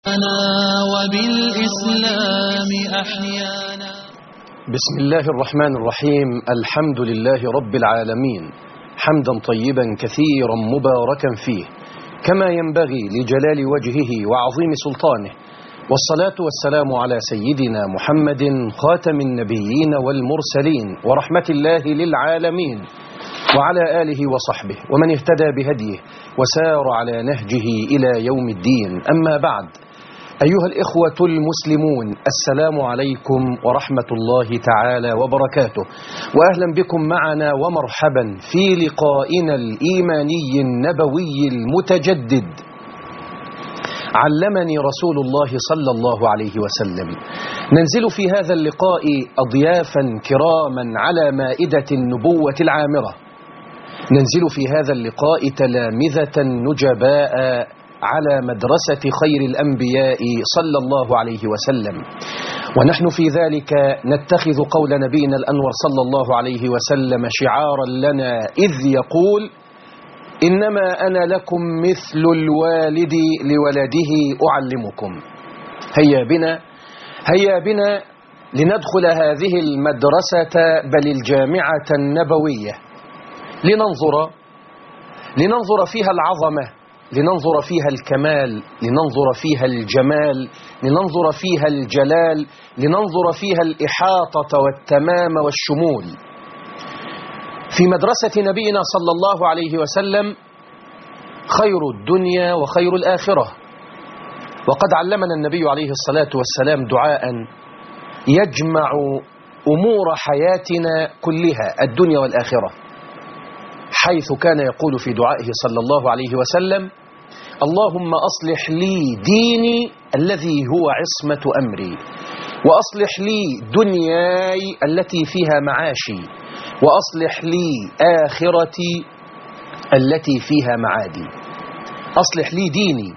وبالإسلام أحيانا بسم الله الرحمن الرحيم الحمد لله رب العالمين حمدا طيبا كثيرا مباركا فيه كما ينبغي لجلال وجهه وعظيم سلطانه والصلاة والسلام على سيدنا محمد خاتم النبيين والمرسلين ورحمة الله للعالمين وعلى آله وصحبه ومن اهتدى بهديه وسار على نهجه إلى يوم الدين أما بعد أيها الإخوة المسلمون السلام عليكم ورحمة الله تعالى وبركاته وأهلا بكم معنا ومرحبا في لقائنا الإيماني النبوي المتجدد علمني رسول الله صلى الله عليه وسلم ننزل في هذا اللقاء أضيافا كراما على مائدة النبوة العامرة ننزل في هذا اللقاء تلامذة نجباء على مدرسة خير الأنبياء صلى الله عليه وسلم ونحن في ذلك نتخذ قول نبينا الأنور صلى الله عليه وسلم شعارا لنا إذ يقول إنما أنا لكم مثل الوالد لولده أعلمكم هيا بنا هيا بنا لندخل هذه المدرسة بل الجامعة النبوية لننظر لننظر فيها العظمة لننظر فيها الكمال لننظر فيها الجمال لننظر فيها الجلال لننظر فيها الإحاطة والتمام والشمول في مدرسة نبينا صلى الله عليه وسلم خير الدنيا وخير الآخرة وقد علمنا النبي عليه الصلاة والسلام دعاء يجمع أمور حياتنا كلها الدنيا والآخرة حيث كان يقول في دعائه صلى الله عليه وسلم اللهم أصلح لي ديني الذي هو عصمة أمري وأصلح لي دنياي التي فيها معاشي وأصلح لي آخرتي التي فيها معادي أصلح لي ديني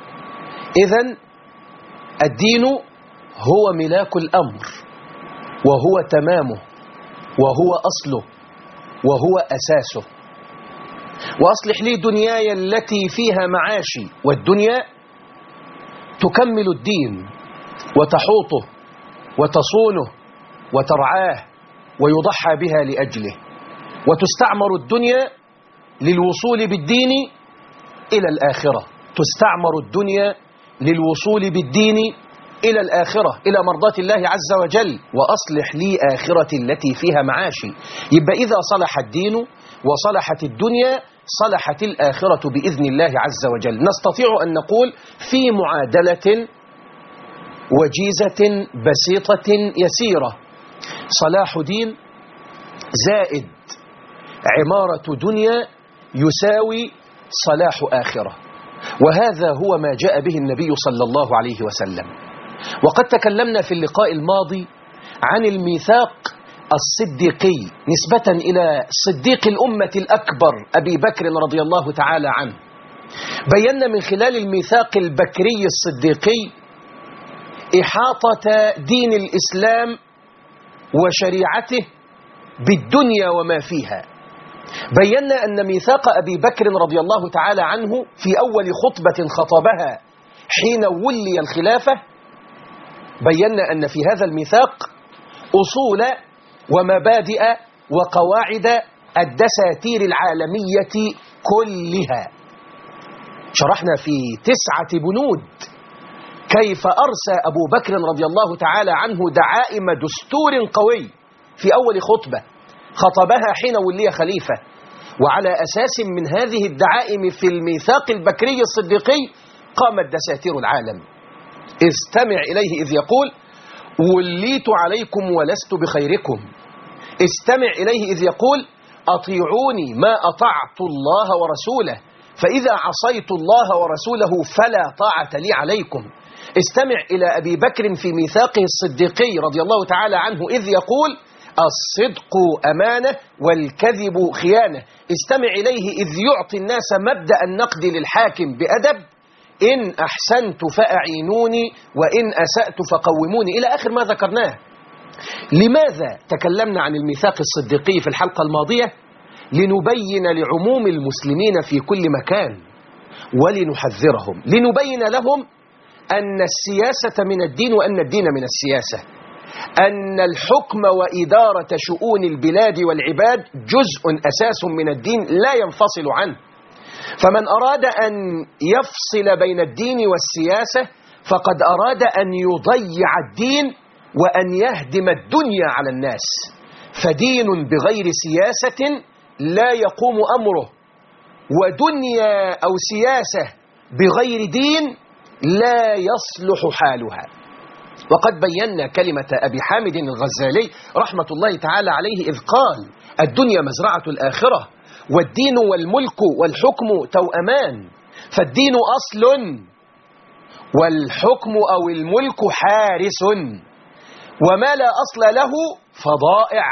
إذا الدين هو ملاك الأمر وهو تمامه وهو أصله وهو أساسه وأصلح لي دنياي التي فيها معاشي والدنيا تكمل الدين وتحوطه وتصونه وترعاه ويضحى بها لأجله وتستعمر الدنيا للوصول بالدين إلى الآخرة تستعمر الدنيا للوصول بالدين إلى الآخرة إلى مرضاة الله عز وجل وأصلح لي آخرتي التي فيها معاشي يبقى إذا صلح الدين وصلحت الدنيا صلحت الآخرة بإذن الله عز وجل نستطيع أن نقول في معادلة وجيزة بسيطة يسيرة صلاح دين زائد عمارة دنيا يساوي صلاح آخرة وهذا هو ما جاء به النبي صلى الله عليه وسلم وقد تكلمنا في اللقاء الماضي عن الميثاق الصديقي نسبة إلى صديق الأمة الأكبر أبي بكر رضي الله تعالى عنه بينا من خلال الميثاق البكري الصديقي إحاطة دين الإسلام وشريعته بالدنيا وما فيها بينا أن ميثاق أبي بكر رضي الله تعالى عنه في أول خطبة خطبها حين ولي الخلافة بينا أن في هذا الميثاق أصول ومبادئ وقواعد الدساتير العالمية كلها شرحنا في تسعة بنود كيف أرسى أبو بكر رضي الله تعالى عنه دعائم دستور قوي في أول خطبة خطبها حين ولي خليفة وعلى أساس من هذه الدعائم في الميثاق البكري الصديقي قامت دساتير العالم استمع إليه إذ يقول وليت عليكم ولست بخيركم استمع إليه إذ يقول أطيعوني ما أطعت الله ورسوله فإذا عصيت الله ورسوله فلا طاعة لي عليكم استمع إلى أبي بكر في ميثاقه الصديقي رضي الله تعالى عنه إذ يقول الصدق أمانة والكذب خيانة استمع إليه إذ يعطي الناس مبدأ النقد للحاكم بأدب إن أحسنت فأعينوني وإن أسأت فقوموني إلى آخر ما ذكرناه لماذا تكلمنا عن الميثاق الصديقي في الحلقة الماضية لنبين لعموم المسلمين في كل مكان ولنحذرهم لنبين لهم أن السياسة من الدين وأن الدين من السياسة أن الحكم وإدارة شؤون البلاد والعباد جزء أساس من الدين لا ينفصل عنه فمن أراد أن يفصل بين الدين والسياسة فقد أراد أن يضيع الدين وأن يهدم الدنيا على الناس فدين بغير سياسة لا يقوم أمره ودنيا أو سياسة بغير دين لا يصلح حالها وقد بينا كلمة أبي حامد الغزالي رحمة الله تعالى عليه إذ قال الدنيا مزرعة الآخرة والدين والملك والحكم توأمان فالدين أصل والحكم أو الملك حارس وما لا أصل له فضائع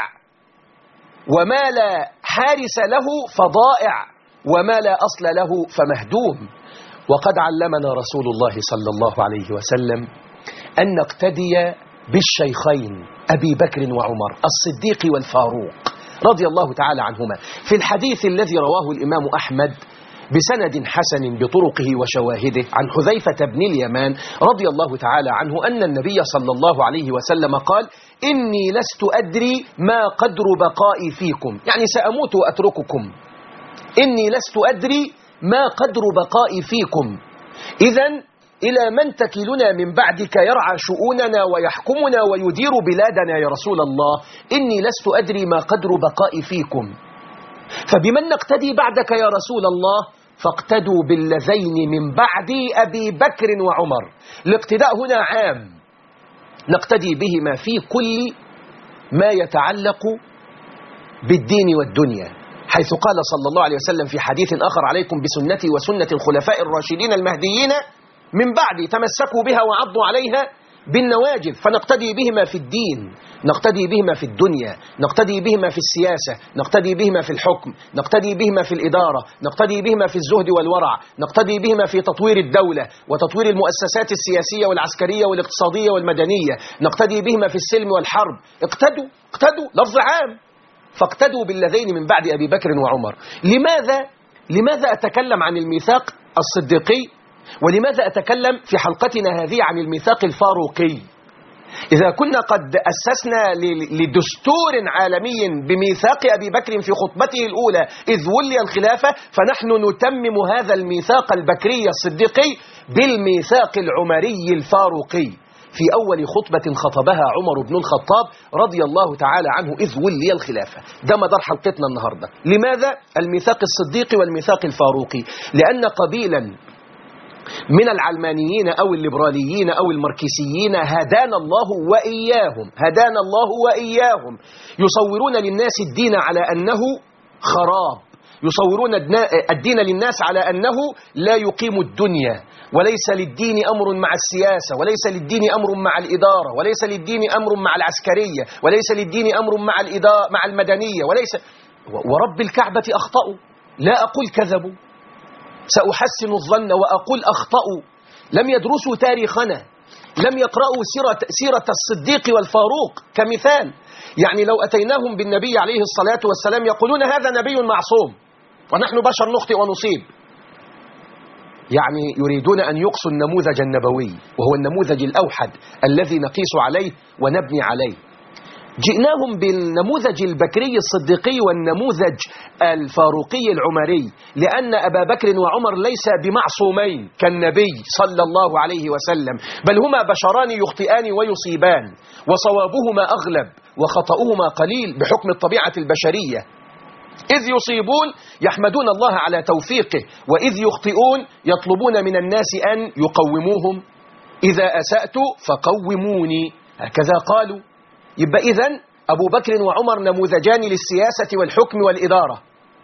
وما لا حارس له فضائع وما لا أصل له فمهدوم وقد علمنا رسول الله صلى الله عليه وسلم أن نقتدي بالشيخين أبي بكر وعمر الصديق والفاروق رضي الله تعالى عنهما في الحديث الذي رواه الإمام أحمد بسند حسن بطرقه وشواهده عن حذيفة بن اليمان رضي الله تعالى عنه أن النبي صلى الله عليه وسلم قال إني لست أدري ما قدر بقائي فيكم يعني سأموت وأترككم إني لست أدري ما قدر بقائي فيكم إذا إلى من تكلنا من بعدك يرعى شؤوننا ويحكمنا ويدير بلادنا يا رسول الله إني لست أدري ما قدر بقائي فيكم فبمن نقتدي بعدك يا رسول الله فاقتدوا بالذين من بعدي أبي بكر وعمر الاقتداء هنا عام نقتدي بهما في كل ما يتعلق بالدين والدنيا حيث قال صلى الله عليه وسلم في حديث آخر عليكم بسنتي وسنة الخلفاء الراشدين المهديين من بعدي تمسكوا بها وعضوا عليها بالنواجذ فنقتدي بهما في الدين نقتدي بهما في الدنيا نقتدي بهما في السياسة نقتدي بهما في الحكم نقتدي بهما في الإدارة نقتدي بهما في الزهد والورع نقتدي بهما في تطوير الدولة وتطوير المؤسسات السياسية والعسكرية والاقتصادية والمدنية نقتدي بهما في السلم والحرب اقتدوا اقتدوا لفظ عام فاقتدوا بالذين من بعد أبي بكر وعمر لماذا لماذا أتكلم عن الميثاق الصديقي ولماذا أتكلم في حلقتنا هذه عن الميثاق الفاروقي إذا كنا قد أسسنا لدستور عالمي بميثاق أبي بكر في خطبته الأولى إذ ولي الخلافة فنحن نتمم هذا الميثاق البكري الصديقي بالميثاق العمري الفاروقي في أول خطبة خطبها عمر بن الخطاب رضي الله تعالى عنه إذ ولي الخلافة ده مدار حلقتنا النهاردة لماذا الميثاق الصديقي والميثاق الفاروقي لأن قبيلا من العلمانيين أو الليبراليين أو الماركسيين هدانا الله وإياهم هدانا الله وإياهم يصورون للناس الدين على أنه خراب يصورون الدين للناس على أنه لا يقيم الدنيا وليس للدين أمر مع السياسة وليس للدين أمر مع الإدارة وليس للدين أمر مع العسكرية وليس للدين أمر مع, الإدارة مع المدنية وليس ورب الكعبة أخطأوا لا أقول كذبوا سأحسن الظن وأقول أخطأوا لم يدرسوا تاريخنا لم يقرأوا سيرة, سيرة الصديق والفاروق كمثال يعني لو أتيناهم بالنبي عليه الصلاة والسلام يقولون هذا نبي معصوم ونحن بشر نخطئ ونصيب يعني يريدون أن يقصوا النموذج النبوي وهو النموذج الأوحد الذي نقيس عليه ونبني عليه جئناهم بالنموذج البكري الصديقي والنموذج الفاروقي العمري لأن أبا بكر وعمر ليس بمعصومين كالنبي صلى الله عليه وسلم بل هما بشران يخطئان ويصيبان وصوابهما أغلب وخطأهما قليل بحكم الطبيعة البشرية إذ يصيبون يحمدون الله على توفيقه وإذ يخطئون يطلبون من الناس أن يقوموهم إذا أسأت فقوموني هكذا قالوا يبقى إذن أبو بكر وعمر نموذجان للسياسة والحكم والإدارة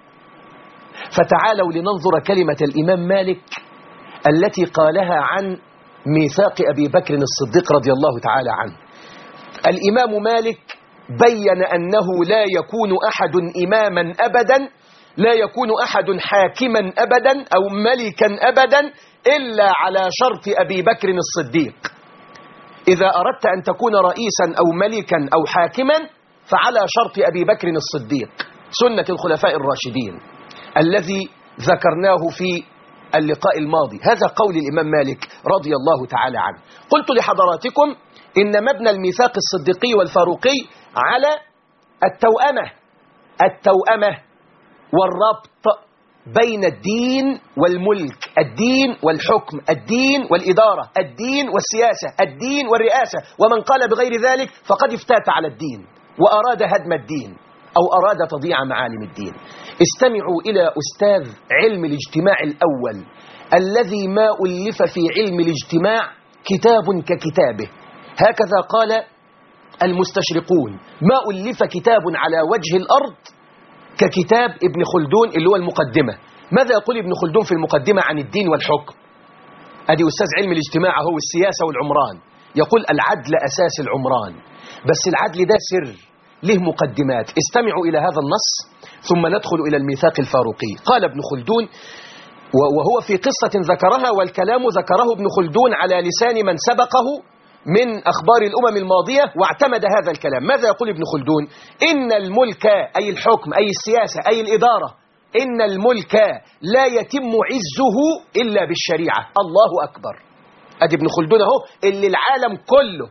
فتعالوا لننظر كلمة الإمام مالك التي قالها عن ميثاق أبي بكر الصديق رضي الله تعالى عنه الإمام مالك بين أنه لا يكون أحد إماما أبدا لا يكون أحد حاكما أبدا أو ملكا أبدا إلا على شرط أبي بكر الصديق إذا أردت أن تكون رئيسا أو ملكا أو حاكما فعلى شرط أبي بكر الصديق سنة الخلفاء الراشدين الذي ذكرناه في اللقاء الماضي هذا قول الإمام مالك رضي الله تعالى عنه قلت لحضراتكم إن مبنى الميثاق الصديقي والفاروقي على التوأمة التوأمة والربط بين الدين والملك الدين والحكم الدين والإدارة الدين والسياسة الدين والرئاسة ومن قال بغير ذلك فقد افتات على الدين وأراد هدم الدين أو أراد تضييع معالم الدين استمعوا إلى أستاذ علم الاجتماع الأول الذي ما ألف في علم الاجتماع كتاب ككتابه هكذا قال المستشرقون ما ألف كتاب على وجه الأرض ككتاب ابن خلدون اللي هو المقدمة ماذا يقول ابن خلدون في المقدمة عن الدين والحكم أدي أستاذ علم الاجتماع هو السياسة والعمران يقول العدل أساس العمران بس العدل ده سر له مقدمات استمعوا إلى هذا النص ثم ندخل إلى الميثاق الفاروقي قال ابن خلدون وهو في قصة ذكرها والكلام ذكره ابن خلدون على لسان من سبقه من أخبار الأمم الماضية واعتمد هذا الكلام ماذا يقول ابن خلدون إن الملك أي الحكم أي السياسة أي الإدارة إن الملك لا يتم عزه إلا بالشريعة الله أكبر أدي ابن خلدون أهو اللي العالم كله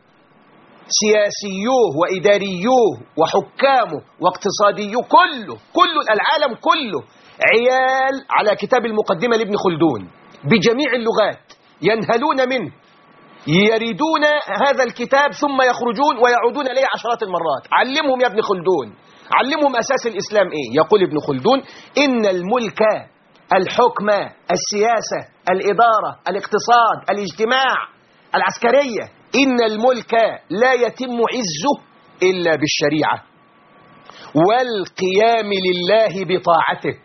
سياسيوه وإداريوه وحكامه واقتصاديوه كله كل العالم كله عيال على كتاب المقدمة لابن خلدون بجميع اللغات ينهلون منه يريدون هذا الكتاب ثم يخرجون ويعودون إليه عشرات المرات علمهم يا ابن خلدون علمهم أساس الإسلام إيه يقول ابن خلدون إن الملك الحكم السياسة الإدارة الاقتصاد الاجتماع العسكرية إن الملك لا يتم عزه إلا بالشريعة والقيام لله بطاعته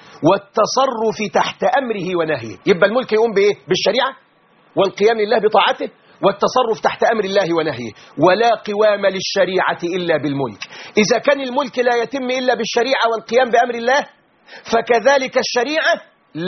والتصرف تحت أمره ونهيه يبقى الملك يقوم بإيه بالشريعة والقيام لله بطاعته والتصرف تحت أمر الله ونهيه ولا قوام للشريعة إلا بالملك إذا كان الملك لا يتم إلا بالشريعة والقيام بأمر الله فكذلك الشريعة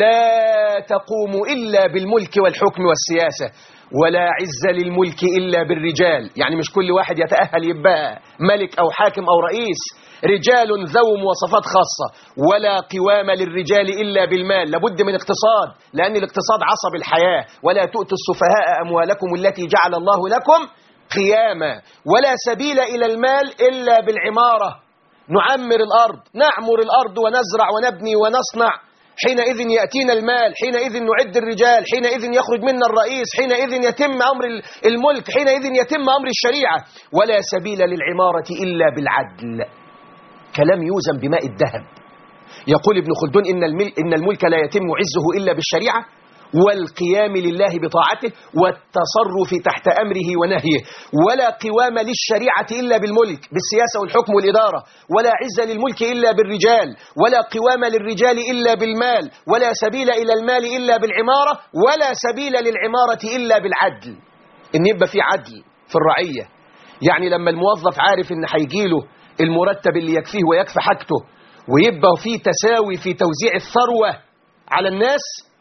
لا تقوم إلا بالملك والحكم والسياسة ولا عز للملك إلا بالرجال يعني مش كل واحد يتأهل يبقى ملك أو حاكم أو رئيس رجال ذو مواصفات خاصة ولا قوام للرجال إلا بالمال لابد من اقتصاد لأن الاقتصاد عصب الحياة ولا تؤتوا السفهاء أموالكم التي جعل الله لكم قياما ولا سبيل إلى المال إلا بالعمارة نعمر الأرض نعمر الأرض ونزرع ونبني ونصنع حينئذ يأتينا المال حينئذ نعد الرجال حينئذ يخرج منا الرئيس حينئذ يتم أمر الملك حينئذ يتم أمر الشريعة ولا سبيل للعمارة إلا بالعدل كلام يوزن بماء الذهب يقول ابن خلدون إن, إن الملك لا يتم عزه إلا بالشريعة والقيام لله بطاعته والتصرف تحت أمره ونهيه ولا قوام للشريعة إلا بالملك بالسياسة والحكم والإدارة ولا عز للملك إلا بالرجال ولا قوام للرجال إلا بالمال ولا سبيل إلى المال إلا بالعمارة ولا سبيل للعمارة إلا بالعدل إن يبقى في عدل في الرعية يعني لما الموظف عارف إن هيجيله المرتب اللي يكفيه ويكفي حاجته ويبقى في تساوي في توزيع الثروة على الناس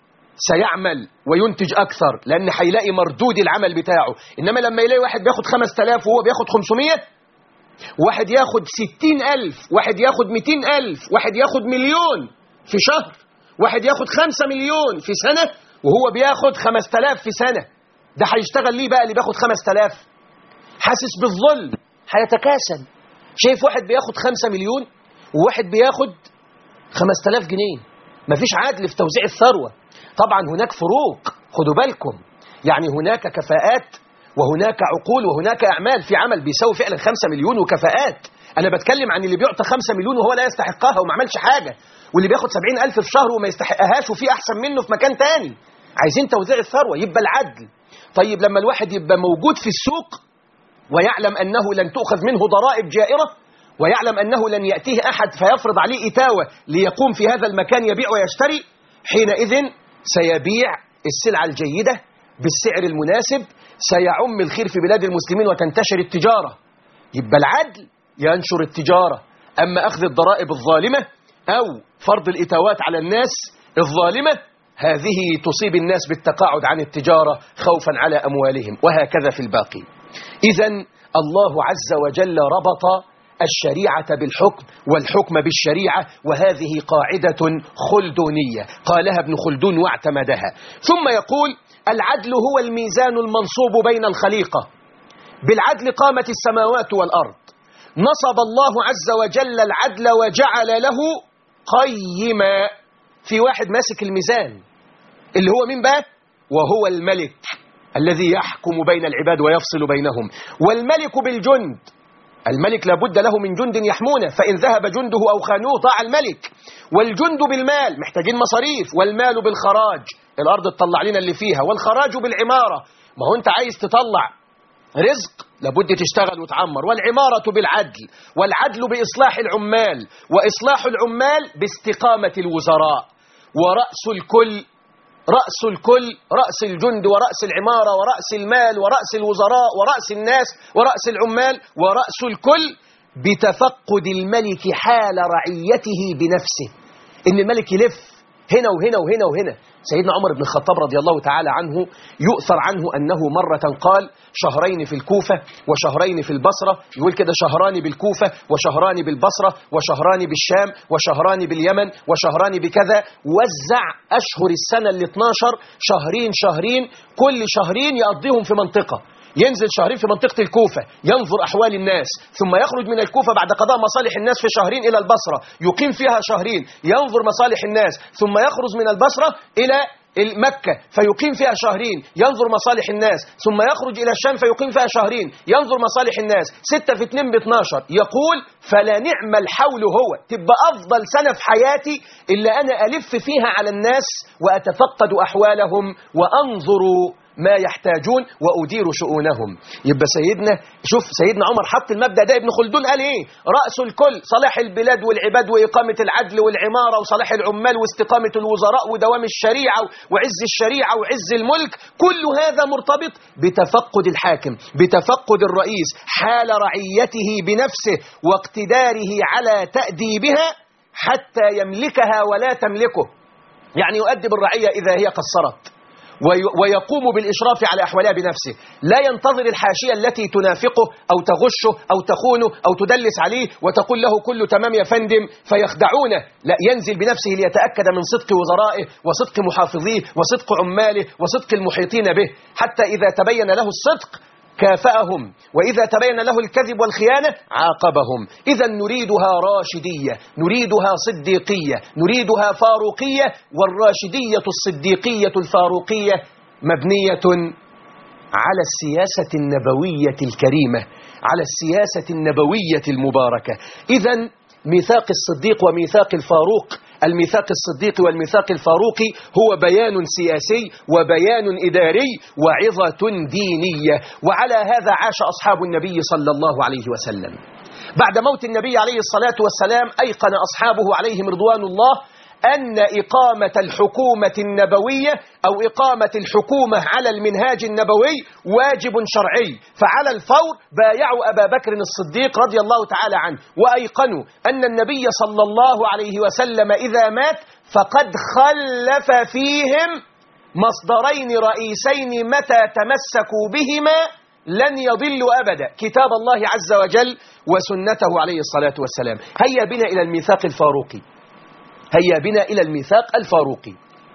سيعمل وينتج أكثر لأن هيلاقي مردود العمل بتاعه إنما لما يلاقي واحد بياخد 5000 وهو بياخد 500 واحد ياخد 60000 واحد ياخد 200000 واحد ياخد مليون في شهر واحد ياخد 5 مليون في سنة وهو بياخد 5000 في سنة ده هيشتغل ليه بقى اللي بياخد 5000 حاسس بالظلم هيتكاسل شايف واحد بياخد 5 مليون وواحد بياخد 5000 جنيه مفيش عدل في توزيع الثروة طبعا هناك فروق خدوا بالكم يعني هناك كفاءات وهناك عقول وهناك أعمال في عمل بيساوي فعلا 5 مليون وكفاءات أنا بتكلم عن اللي بيعطى 5 مليون وهو لا يستحقها وما عملش حاجة واللي بياخد 70 ألف في شهر وما يستحقهاش وفي أحسن منه في مكان تاني عايزين توزيع الثروة يبقى العدل طيب لما الواحد يبقى موجود في السوق ويعلم أنه لن تؤخذ منه ضرائب جائرة ويعلم أنه لن يأتيه أحد فيفرض عليه إتاوة ليقوم في هذا المكان يبيع ويشتري حينئذ سيبيع السلعة الجيدة بالسعر المناسب سيعم الخير في بلاد المسلمين وتنتشر التجارة يبقى العدل ينشر التجارة أما أخذ الضرائب الظالمة أو فرض الإتاوات على الناس الظالمة هذه تصيب الناس بالتقاعد عن التجارة خوفا على أموالهم وهكذا في الباقي إذا الله عز وجل ربط الشريعة بالحكم والحكم بالشريعة وهذه قاعدة خلدونية قالها ابن خلدون واعتمدها ثم يقول العدل هو الميزان المنصوب بين الخليقة بالعدل قامت السماوات والأرض نصب الله عز وجل العدل وجعل له قيما في واحد ماسك الميزان اللي هو مين بقى وهو الملك الذي يحكم بين العباد ويفصل بينهم والملك بالجند الملك لابد له من جند يحمونه فإن ذهب جنده أو خانوه طاع الملك والجند بالمال محتاجين مصاريف والمال بالخراج الأرض تطلع لنا اللي فيها والخراج بالعمارة ما هو أنت عايز تطلع رزق لابد تشتغل وتعمر والعمارة بالعدل والعدل بإصلاح العمال وإصلاح العمال باستقامة الوزراء ورأس الكل رأس الكل رأس الجند ورأس العمارة ورأس المال ورأس الوزراء ورأس الناس ورأس العمال ورأس الكل بتفقد الملك حال رعيته بنفسه إن الملك يلف هنا وهنا وهنا وهنا سيدنا عمر بن الخطاب رضي الله تعالى عنه يؤثر عنه أنه مرة قال شهرين في الكوفة وشهرين في البصرة يقول كده شهران بالكوفة وشهران بالبصرة وشهران بالشام وشهران باليمن وشهران بكذا وزع أشهر السنة ال 12 شهرين شهرين كل شهرين يقضيهم في منطقة ينزل شهرين في منطقة الكوفة ينظر أحوال الناس ثم يخرج من الكوفة بعد قضاء مصالح الناس في شهرين إلى البصرة يقيم فيها شهرين ينظر مصالح الناس ثم يخرج من البصرة إلى مكة فيقيم فيها شهرين ينظر مصالح الناس ثم يخرج إلى الشام فيقيم فيها شهرين ينظر مصالح الناس ستة في اتنين باتناشر يقول فلا نعم الحول هو تبقى أفضل سنة في حياتي إلا أنا ألف فيها على الناس وأتفقد أحوالهم وأنظر ما يحتاجون وأدير شؤونهم يبقى سيدنا شوف سيدنا عمر حط المبدأ ده ابن خلدون قال إيه رأس الكل صلاح البلاد والعباد وإقامة العدل والعمارة وصلاح العمال واستقامة الوزراء ودوام الشريعة وعز الشريعة وعز الملك كل هذا مرتبط بتفقد الحاكم بتفقد الرئيس حال رعيته بنفسه واقتداره على تأديبها حتى يملكها ولا تملكه يعني يؤدب الرعية إذا هي قصرت ويقوم بالإشراف على أحوالها بنفسه لا ينتظر الحاشية التي تنافقه أو تغشه أو تخونه أو تدلس عليه وتقول له كل تمام يا فندم فيخدعونه لا ينزل بنفسه ليتأكد من صدق وزرائه وصدق محافظيه وصدق عماله وصدق المحيطين به حتى إذا تبين له الصدق كافأهم وإذا تبين له الكذب والخيانة عاقبهم إذا نريدها راشدية نريدها صديقية نريدها فاروقية والراشدية الصديقية الفاروقية مبنية على السياسة النبوية الكريمة على السياسة النبوية المباركة إذا ميثاق الصديق وميثاق الفاروق الميثاق الصديقي والميثاق الفاروقي هو بيان سياسي وبيان إداري وعظة دينية وعلى هذا عاش أصحاب النبي صلى الله عليه وسلم بعد موت النبي عليه الصلاة والسلام أيقن أصحابه عليهم رضوان الله أن إقامة الحكومة النبوية أو إقامة الحكومة على المنهاج النبوي واجب شرعي فعلى الفور بايعوا أبا بكر الصديق رضي الله تعالى عنه وأيقنوا أن النبي صلى الله عليه وسلم إذا مات فقد خلف فيهم مصدرين رئيسين متى تمسكوا بهما لن يضلوا أبدا كتاب الله عز وجل وسنته عليه الصلاة والسلام هيا بنا إلى الميثاق الفاروقي هيا بنا إلى الميثاق الفاروقي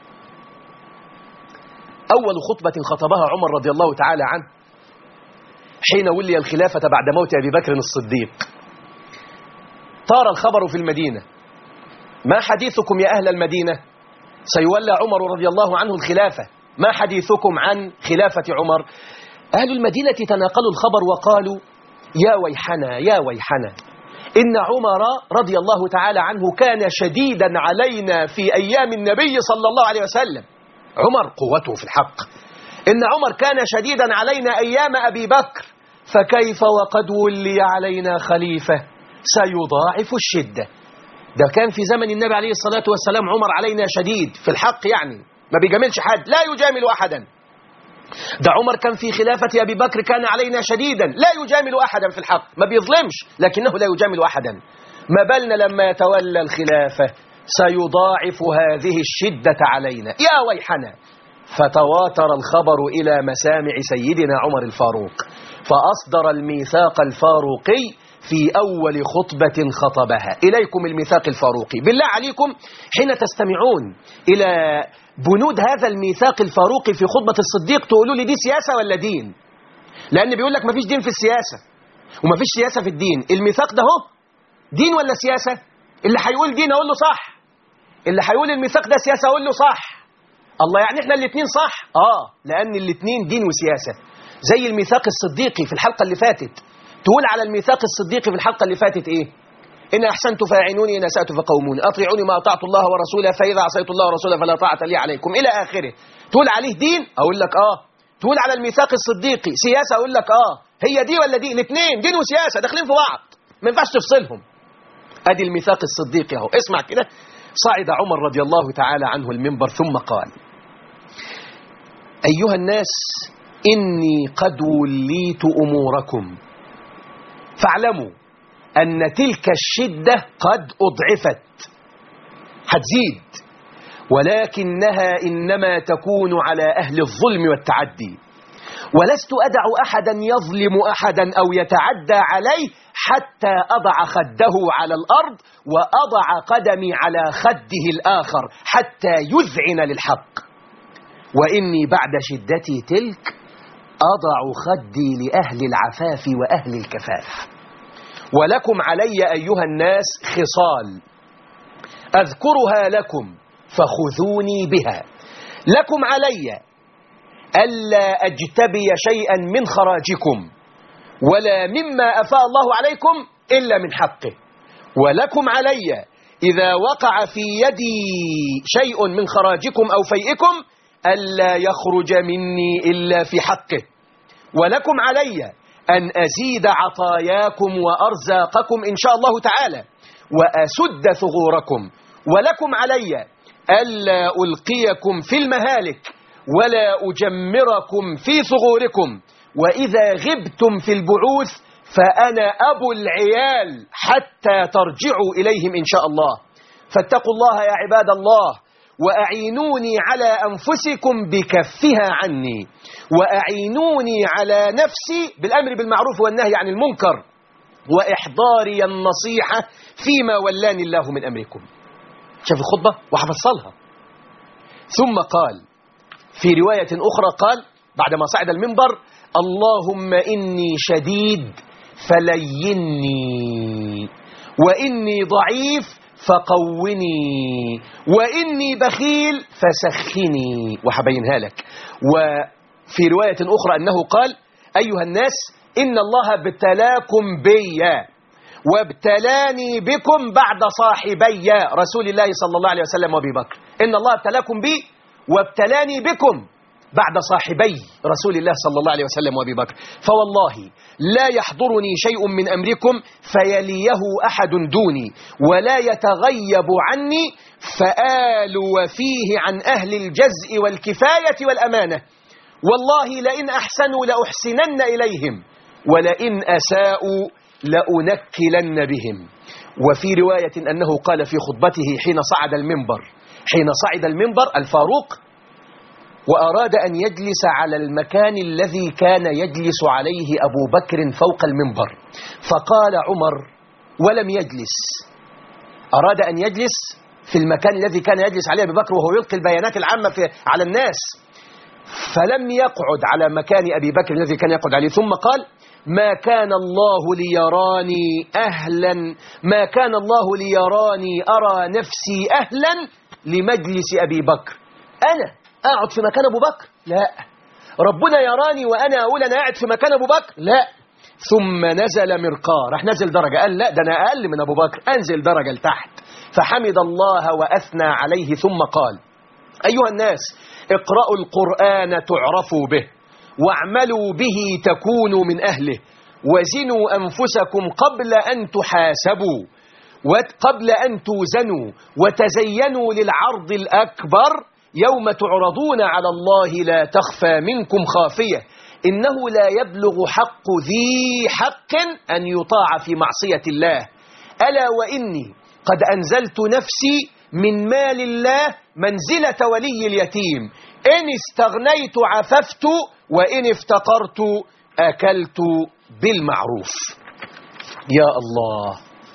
أول خطبة خطبها عمر رضي الله تعالى عنه حين ولي الخلافة بعد موت أبي بكر الصديق طار الخبر في المدينة ما حديثكم يا أهل المدينة سيولى عمر رضي الله عنه الخلافة ما حديثكم عن خلافة عمر أهل المدينة تناقلوا الخبر وقالوا يا ويحنا يا ويحنا إن عمر رضي الله تعالى عنه كان شديدا علينا في أيام النبي صلى الله عليه وسلم عمر قوته في الحق إن عمر كان شديدا علينا أيام أبي بكر فكيف وقد ولي علينا خليفة سيضاعف الشدة ده كان في زمن النبي عليه الصلاة والسلام عمر علينا شديد في الحق يعني ما بيجاملش حد لا يجامل أحدا ده عمر كان في خلافة أبي بكر كان علينا شديدا لا يجامل أحدا في الحق ما بيظلمش لكنه لا يجامل أحدا ما بالنا لما يتولى الخلافة سيضاعف هذه الشدة علينا يا ويحنا فتواتر الخبر إلى مسامع سيدنا عمر الفاروق فأصدر الميثاق الفاروقي في أول خطبة خطبها إليكم الميثاق الفاروقي بالله عليكم حين تستمعون إلى بنود هذا الميثاق الفاروقي في خطبة الصديق تقولوا لي دي سياسة ولا دين لأن بيقول لك مفيش دين في السياسة ومفيش سياسة في الدين الميثاق ده هو دين ولا سياسة اللي هيقول دين أقول له صح اللي هيقول الميثاق ده سياسة أقول له صح الله يعني احنا الاثنين صح اه لان الاثنين دين وسياسة زي الميثاق الصديقي في الحلقة اللي فاتت تقول على الميثاق الصديقي في الحلقة اللي فاتت ايه إن أحسنت فاعلوني إن أسأت فقوموني أطيعوني ما أطعت الله ورسوله فإذا عصيت الله ورسوله فلا طاعة لي عليكم إلى آخره تقول عليه دين أقول لك آه تقول على الميثاق الصديقي سياسة أقول لك آه هي دي ولا دي الاثنين دين وسياسة داخلين في بعض ما ينفعش تفصلهم أدي الميثاق الصديقي أهو اسمع كده صعد عمر رضي الله تعالى عنه المنبر ثم قال أيها الناس إني قد وليت أموركم فاعلموا أن تلك الشدة قد أضعفت هتزيد ولكنها إنما تكون على أهل الظلم والتعدي ولست أدع أحدا يظلم أحدا أو يتعدى عليه حتى أضع خده على الأرض وأضع قدمي على خده الآخر حتى يذعن للحق وإني بعد شدتي تلك أضع خدي لأهل العفاف وأهل الكفاف ولكم علي أيها الناس خصال أذكرها لكم فخذوني بها لكم علي ألا أجتبي شيئا من خراجكم ولا مما أفاء الله عليكم إلا من حقه ولكم علي إذا وقع في يدي شيء من خراجكم أو فيئكم ألا يخرج مني إلا في حقه ولكم علي أن أزيد عطاياكم وأرزاقكم إن شاء الله تعالى وأسد ثغوركم ولكم علي ألا ألقيكم في المهالك ولا أجمركم في ثغوركم وإذا غبتم في البعوث فأنا أبو العيال حتى ترجعوا إليهم إن شاء الله فاتقوا الله يا عباد الله وأعينوني على أنفسكم بكفها عني وأعينوني على نفسي بالأمر بالمعروف والنهي عن المنكر وإحضاري النصيحة فيما ولاني الله من أمركم شاف الخطبة وحفصلها ثم قال في رواية أخرى قال بعدما صعد المنبر اللهم إني شديد فليني وإني ضعيف فقوني وإني بخيل فسخني وحبينها لك وفي رواية أخرى أنه قال أيها الناس إن الله ابتلاكم بي وابتلاني بكم بعد صاحبي رسول الله صلى الله عليه وسلم وابي بكر إن الله ابتلاكم بي وابتلاني بكم بعد صاحبي رسول الله صلى الله عليه وسلم وابي بكر فوالله لا يحضرني شيء من أمركم فيليه أحد دوني ولا يتغيب عني فآلوا فيه عن أهل الجزء والكفاية والأمانة والله لئن أحسنوا لأحسنن إليهم ولئن أساءوا لأنكلن بهم وفي رواية أنه قال في خطبته حين صعد المنبر حين صعد المنبر الفاروق وأراد أن يجلس على المكان الذي كان يجلس عليه أبو بكر فوق المنبر فقال عمر ولم يجلس أراد أن يجلس في المكان الذي كان يجلس عليه أبو بكر وهو يلقي البيانات العامة في على الناس فلم يقعد على مكان أبي بكر الذي كان يقعد عليه ثم قال ما كان الله ليراني أهلا ما كان الله ليراني أرى نفسي أهلا لمجلس أبي بكر أنا أقعد في مكان أبو بكر لا ربنا يراني وأنا أقول أنا قاعد في مكان أبو بكر لا ثم نزل مرقاه راح نزل درجة قال لا ده أنا أقل من أبو بكر أنزل درجة لتحت فحمد الله وأثنى عليه ثم قال أيها الناس اقرأوا القرآن تعرفوا به واعملوا به تكونوا من أهله وزنوا أنفسكم قبل أن تحاسبوا وقبل أن توزنوا وتزينوا للعرض الأكبر يوم تعرضون على الله لا تخفى منكم خافية إنه لا يبلغ حق ذي حق أن يطاع في معصية الله ألا وإني قد أنزلت نفسي من مال الله منزلة ولي اليتيم إن استغنيت عففت وإن افتقرت أكلت بالمعروف يا الله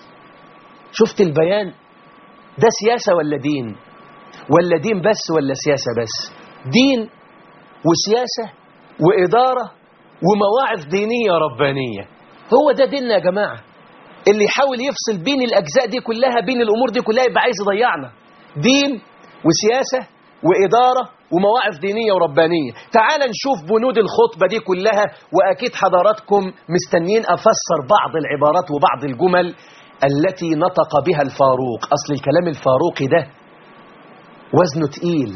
شفت البيان ده سياسة ولا دين ولا دين بس ولا سياسة بس دين وسياسة وإدارة ومواعظ دينية ربانية هو ده ديننا يا جماعة اللي يحاول يفصل بين الأجزاء دي كلها بين الأمور دي كلها يبقى عايز يضيعنا دين وسياسة وإدارة ومواعظ دينية وربانية تعال نشوف بنود الخطبة دي كلها وأكيد حضراتكم مستنيين أفسر بعض العبارات وبعض الجمل التي نطق بها الفاروق أصل الكلام الفاروقي ده وزنه تقيل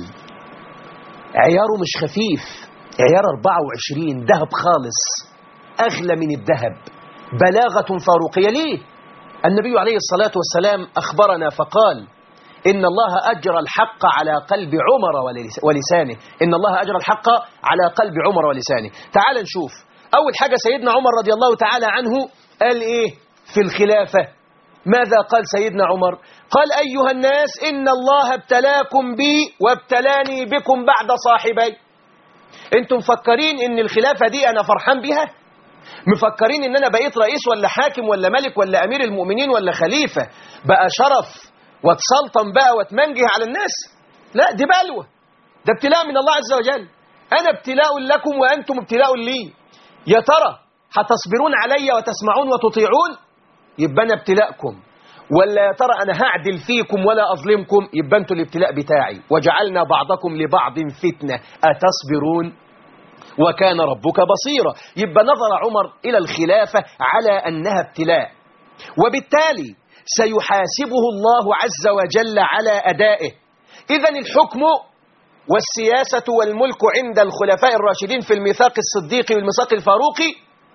عياره مش خفيف عيار 24 ذهب خالص أغلى من الذهب بلاغة فاروقية ليه النبي عليه الصلاة والسلام أخبرنا فقال إن الله أجرى الحق على قلب عمر ولسانه إن الله أجرى الحق على قلب عمر ولسانه تعال نشوف أول حاجة سيدنا عمر رضي الله تعالى عنه قال إيه في الخلافة ماذا قال سيدنا عمر قال أيها الناس إن الله ابتلاكم بي وابتلاني بكم بعد صاحبي انتم مفكرين ان الخلافة دي انا فرحان بيها مفكرين ان انا بقيت رئيس ولا حاكم ولا ملك ولا امير المؤمنين ولا خليفة بقى شرف واتسلطن بقى واتمنجه على الناس لا دي بلوى ده ابتلاء من الله عز وجل انا ابتلاء لكم وانتم ابتلاء لي يا ترى هتصبرون علي وتسمعون وتطيعون يبقى انا ابتلاءكم ولا يا ترى انا هعدل فيكم ولا اظلمكم يبقى انتوا الابتلاء بتاعي وجعلنا بعضكم لبعض فتنه اتصبرون وكان ربك بصيرا يبقى نظر عمر الى الخلافه على انها ابتلاء وبالتالي سيحاسبه الله عز وجل على ادائه اذا الحكم والسياسه والملك عند الخلفاء الراشدين في الميثاق الصديقي والميثاق الفاروقي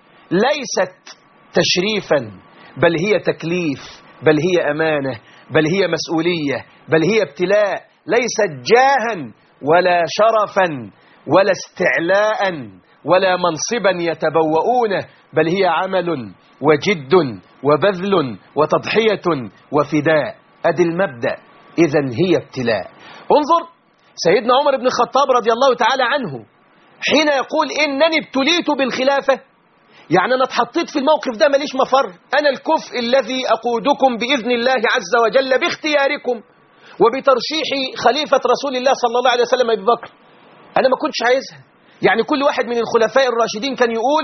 ليست تشريفا بل هي تكليف بل هي أمانة بل هي مسؤولية بل هي ابتلاء ليست جاها ولا شرفا ولا استعلاء ولا منصبا يتبوؤونه بل هي عمل وجد وبذل وتضحية وفداء أدي المبدأ إذا هي ابتلاء انظر سيدنا عمر بن الخطاب رضي الله تعالى عنه حين يقول إنني ابتليت بالخلافة يعني أنا اتحطيت في الموقف ده ماليش مفر أنا الكفء الذي أقودكم بإذن الله عز وجل باختياركم وبترشيح خليفة رسول الله صلى الله عليه وسلم أبي بكر أنا ما كنتش عايزها يعني كل واحد من الخلفاء الراشدين كان يقول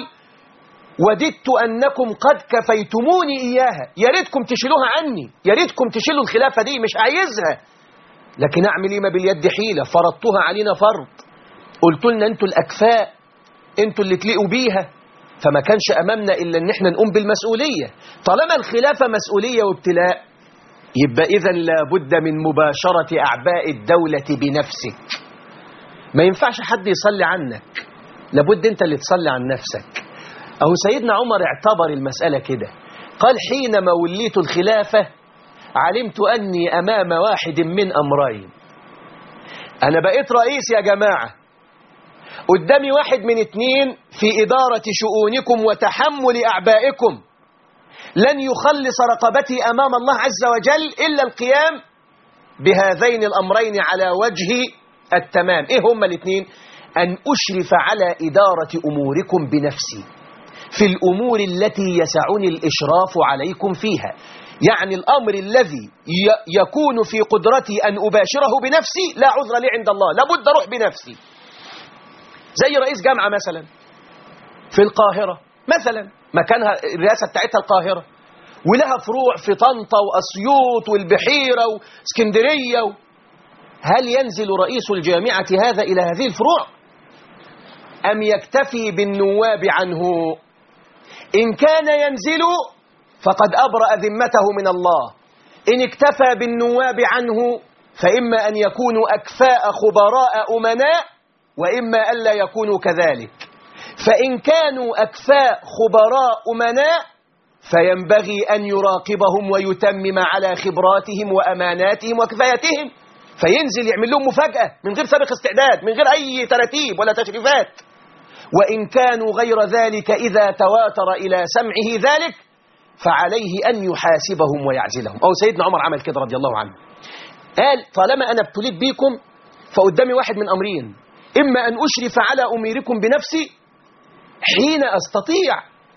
وددت أنكم قد كفيتموني إياها يا ريتكم تشيلوها عني يا ريتكم تشيلوا الخلافة دي مش عايزها لكن أعمل إيه ما باليد حيلة فرضتها علينا فرض قلت لنا أنتوا الأكفاء أنتوا اللي تليقوا بيها فما كانش أمامنا إلا أن احنا نقوم بالمسؤولية طالما الخلافة مسؤولية وابتلاء يبقى إذا لابد من مباشرة أعباء الدولة بنفسك ما ينفعش حد يصلي عنك لابد أنت اللي تصلي عن نفسك أهو سيدنا عمر اعتبر المسألة كده قال حينما وليت الخلافة علمت أني أمام واحد من أمرين أنا بقيت رئيس يا جماعة قدامي واحد من اتنين في إدارة شؤونكم وتحمل أعبائكم لن يخلص رقبتي أمام الله عز وجل إلا القيام بهذين الأمرين على وجه التمام إيه هما الاثنين أن أشرف على إدارة أموركم بنفسي في الأمور التي يسعني الإشراف عليكم فيها يعني الأمر الذي يكون في قدرتي أن أباشره بنفسي لا عذر لي عند الله لابد أروح بنفسي زي رئيس جامعة مثلا في القاهرة مثلا مكانها الرئاسة بتاعتها القاهرة ولها فروع في طنطا وأسيوط والبحيرة واسكندرية و... هل ينزل رئيس الجامعة هذا إلى هذه الفروع أم يكتفي بالنواب عنه إن كان ينزل فقد أبرأ ذمته من الله إن اكتفى بالنواب عنه فإما أن يكونوا أكفاء خبراء أمناء وإما ألا يكونوا كذلك فإن كانوا أكفاء خبراء أمناء فينبغي أن يراقبهم ويتمم على خبراتهم وأماناتهم وكفايتهم فينزل يعمل لهم مفاجأة من غير سابق استعداد من غير أي ترتيب ولا تشريفات وإن كانوا غير ذلك إذا تواتر إلى سمعه ذلك فعليه أن يحاسبهم ويعزلهم أو سيدنا عمر عمل كده رضي الله عنه قال طالما أنا ابتليت بيكم فقدامي واحد من أمرين إما أن أشرف على أميركم بنفسي حين أستطيع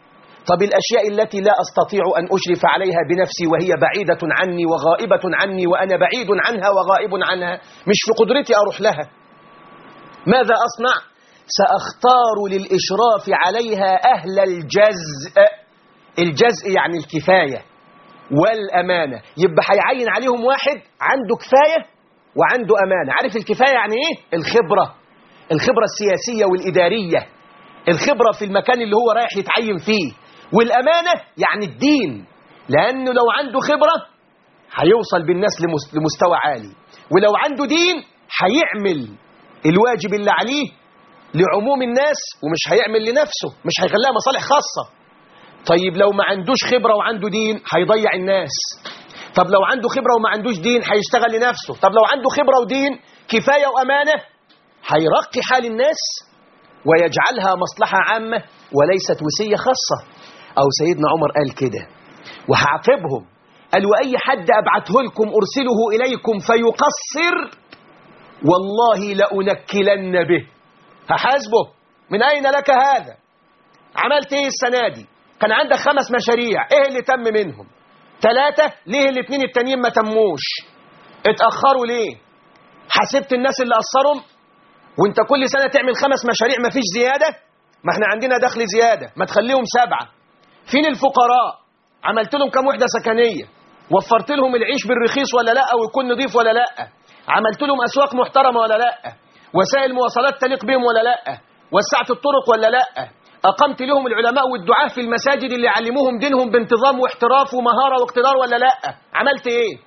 طب الأشياء التي لا أستطيع أن أشرف عليها بنفسي وهي بعيدة عني وغائبة عني وأنا بعيد عنها وغائب عنها مش في قدرتي أروح لها ماذا أصنع؟ سأختار للإشراف عليها أهل الجزء الجزء يعني الكفاية والأمانة يبقى هيعين عليهم واحد عنده كفاية وعنده أمانة عارف الكفاية يعني إيه؟ الخبرة الخبرة السياسية والإدارية الخبرة في المكان اللي هو رايح يتعين فيه والأمانة يعني الدين لأنه لو عنده خبرة هيوصل بالناس لمس- لمستوى عالي ولو عنده دين هيعمل الواجب اللي عليه لعموم الناس ومش هيعمل لنفسه مش هيخليها مصالح خاصة طيب لو ما عندوش خبرة وعنده دين هيضيع الناس طب لو عنده خبرة وما عندوش دين هيشتغل لنفسه طب لو عنده خبرة ودين كفاية وأمانة هيرقي حال الناس ويجعلها مصلحة عامة وليست وسية خاصة أو سيدنا عمر قال كده وهعاقبهم قال وأي حد أبعته لكم أرسله إليكم فيقصر والله لأنكلن به هحاسبه من أين لك هذا عملت إيه السنة دي كان عندك خمس مشاريع إيه اللي تم منهم ثلاثة ليه الاثنين التانيين ما تموش اتأخروا ليه حسبت الناس اللي قصرهم وانت كل سنة تعمل خمس مشاريع ما فيش زيادة ما احنا عندنا دخل زيادة ما تخليهم سبعة فين الفقراء عملت لهم كم وحدة سكنية وفرت لهم العيش بالرخيص ولا لا ويكون نظيف ولا لا عملت لهم أسواق محترمة ولا لا وسائل مواصلات تليق بهم ولا لا وسعت الطرق ولا لا أقمت لهم العلماء والدعاة في المساجد اللي علموهم دينهم بانتظام واحتراف ومهارة واقتدار ولا لا عملت ايه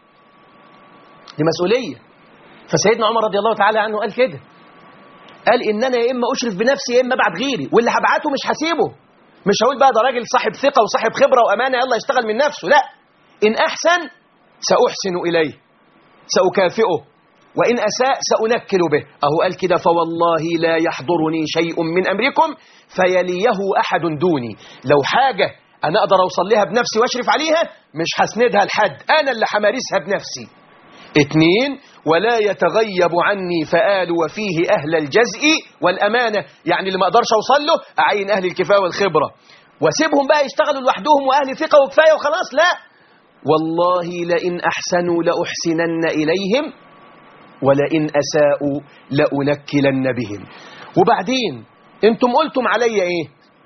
دي مسؤولية فسيدنا عمر رضي الله تعالى عنه قال كده قال ان انا يا اما اشرف بنفسي يا اما ابعت غيري واللي هبعته مش هسيبه مش هقول بقى ده راجل صاحب ثقه وصاحب خبره وامانه يلا يشتغل من نفسه لا ان احسن ساحسن اليه ساكافئه وان اساء سانكل به اهو قال كده فوالله لا يحضرني شيء من امركم فيليه احد دوني لو حاجه انا اقدر اوصل لها بنفسي واشرف عليها مش هسندها لحد انا اللي همارسها بنفسي اثنين ولا يتغيب عني فآل وفيه أهل الجزء والأمانة يعني اللي ما أقدرش أوصل له أعين أهل الكفاية والخبرة واسيبهم بقى يشتغلوا لوحدهم وأهل ثقة وكفاية وخلاص لا والله لئن أحسنوا لأحسنن إليهم ولئن أساءوا لأنكلن بهم وبعدين انتم قلتم علي ايه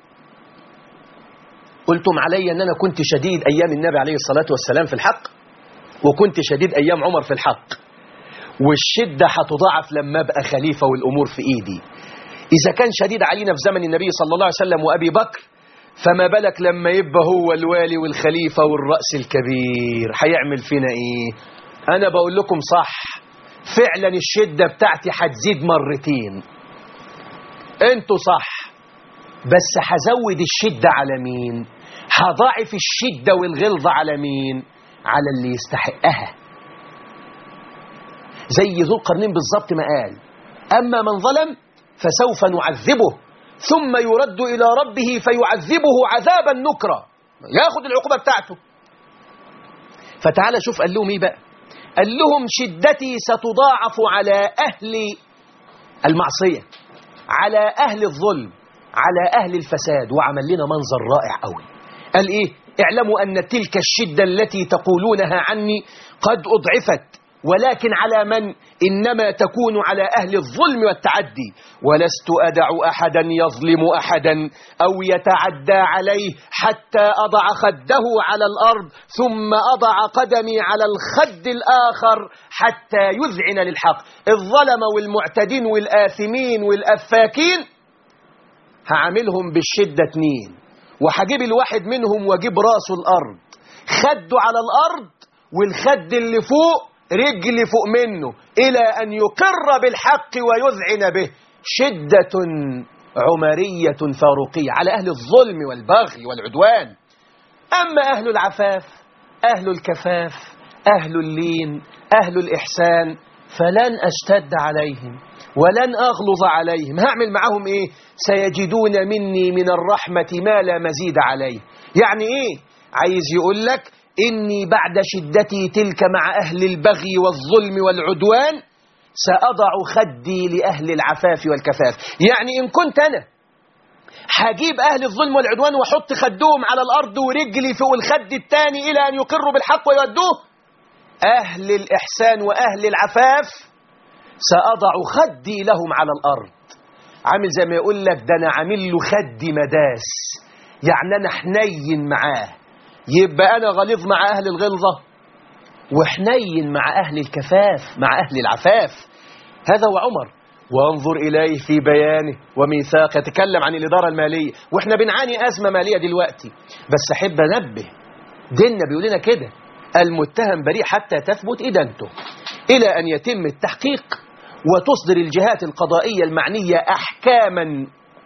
قلتم علي ان انا كنت شديد ايام النبي عليه الصلاة والسلام في الحق وكنت شديد أيام عمر في الحق والشدة هتضاعف لما أبقى خليفة والأمور في إيدي إذا كان شديد علينا في زمن النبي صلى الله عليه وسلم وأبي بكر فما بالك لما يبقى هو الوالي والخليفة والرأس الكبير هيعمل فينا إيه أنا بقول لكم صح فعلا الشدة بتاعتي هتزيد مرتين انتوا صح بس هزود الشدة على مين هضاعف الشدة والغلظة على مين على اللي يستحقها زي ذو القرنين بالظبط ما قال أما من ظلم فسوف نعذبه ثم يرد إلى ربه فيعذبه عذابا نكرا ياخد العقوبة بتاعته فتعالى شوف قال لهم ايه بقى قال لهم شدتي ستضاعف على أهل المعصية على أهل الظلم على أهل الفساد وعمل لنا منظر رائع قوي قال إيه اعلموا أن تلك الشدة التي تقولونها عني قد أضعفت ولكن على من إنما تكون على أهل الظلم والتعدي ولست أدع أحدا يظلم أحدا أو يتعدى عليه حتى أضع خده على الأرض ثم أضع قدمي على الخد الآخر حتى يذعن للحق الظلم والمعتدين والآثمين والأفاكين هعملهم بالشدة اتنين وهجيب الواحد منهم واجيب راسه الارض خده على الارض والخد اللي فوق رجل فوق منه الى ان يقر بالحق ويذعن به شدة عمرية فاروقية على اهل الظلم والبغي والعدوان اما اهل العفاف اهل الكفاف اهل اللين اهل الاحسان فلن اشتد عليهم ولن أغلظ عليهم هعمل معهم إيه سيجدون مني من الرحمة ما لا مزيد عليه يعني إيه عايز يقول لك إني بعد شدتي تلك مع أهل البغي والظلم والعدوان سأضع خدي لأهل العفاف والكفاف يعني إن كنت أنا هجيب أهل الظلم والعدوان وأحط خدهم على الأرض ورجلي فوق الخد التاني إلى أن يقروا بالحق ويودوه أهل الإحسان وأهل العفاف سأضع خدي لهم على الأرض عامل زي ما يقول لك ده أنا عامل له خدي مداس يعني أنا حنين معاه يبقى أنا غليظ مع أهل الغلظة وحنين مع أهل الكفاف مع أهل العفاف هذا هو عمر وانظر إليه في بيانه وميثاق يتكلم عن الإدارة المالية وإحنا بنعاني أزمة مالية دلوقتي بس أحب أنبه ديننا بيقول لنا كده المتهم بريء حتى تثبت إدانته إلى أن يتم التحقيق وتصدر الجهات القضائية المعنية أحكاما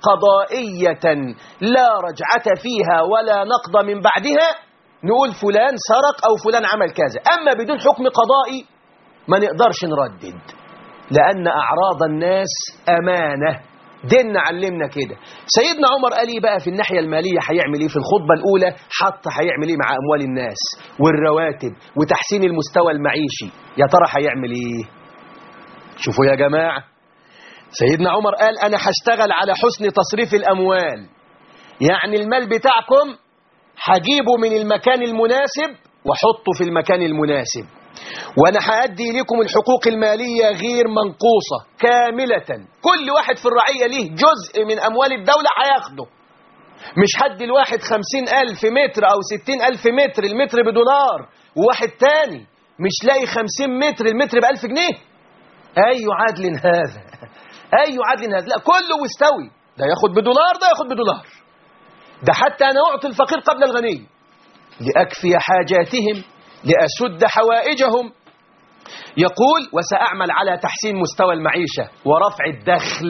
قضائية لا رجعة فيها ولا نقض من بعدها نقول فلان سرق أو فلان عمل كذا أما بدون حكم قضائي ما نقدرش نردد لأن أعراض الناس أمانة ديننا علمنا كده سيدنا عمر قال ايه بقى في الناحية المالية هيعمل ايه في الخطبة الأولى حط هيعمل ايه مع أموال الناس والرواتب وتحسين المستوى المعيشي يا ترى هيعمل ايه شوفوا يا جماعة سيدنا عمر قال أنا هشتغل على حسن تصريف الأموال يعني المال بتاعكم هجيبه من المكان المناسب وحطه في المكان المناسب وانا هادي لكم الحقوق الماليه غير منقوصه كامله كل واحد في الرعيه ليه جزء من اموال الدوله هياخده مش حد الواحد خمسين ألف متر أو ستين ألف متر المتر بدولار وواحد تاني مش لاقي خمسين متر المتر بألف جنيه أي عدل هذا أي عدل هذا لا كله مستوي ده ياخد بدولار ده ياخد بدولار ده حتى أنا أعطي الفقير قبل الغني لأكفي حاجاتهم لأسد حوائجهم يقول وسأعمل على تحسين مستوى المعيشة ورفع الدخل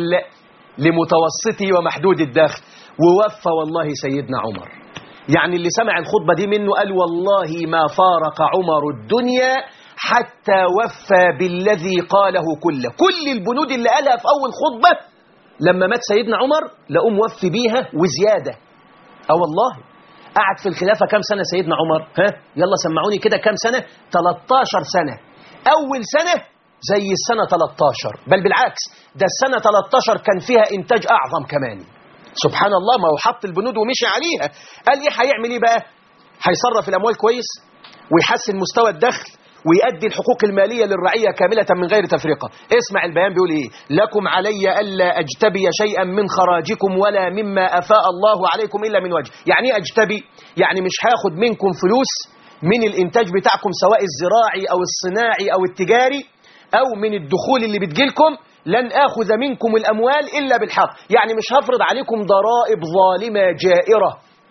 لمتوسطي ومحدود الدخل ووفى والله سيدنا عمر يعني اللي سمع الخطبة دي منه قال والله ما فارق عمر الدنيا حتى وفى بالذي قاله كله كل البنود اللي قالها في أول خطبة لما مات سيدنا عمر لقوم وفي بيها وزيادة اه والله قعد في الخلافة كام سنة سيدنا عمر ها يلا سمعوني كده كام سنة 13 سنة أول سنة زي السنة 13 بل بالعكس ده السنة 13 كان فيها إنتاج أعظم كمان سبحان الله ما هو حط البنود ومشي عليها قال إيه هيعمل إيه بقى هيصرف الأموال كويس ويحسن مستوى الدخل ويؤدي الحقوق المالية للرعية كاملة من غير تفرقة اسمع البيان بيقول إيه لكم علي ألا أجتبي شيئا من خراجكم ولا مما أفاء الله عليكم إلا من وجه يعني إيه أجتبي يعني مش هاخد منكم فلوس من الإنتاج بتاعكم سواء الزراعي أو الصناعي أو التجاري أو من الدخول اللي بتجيلكم لن آخذ منكم الأموال إلا بالحق يعني مش هفرض عليكم ضرائب ظالمة جائرة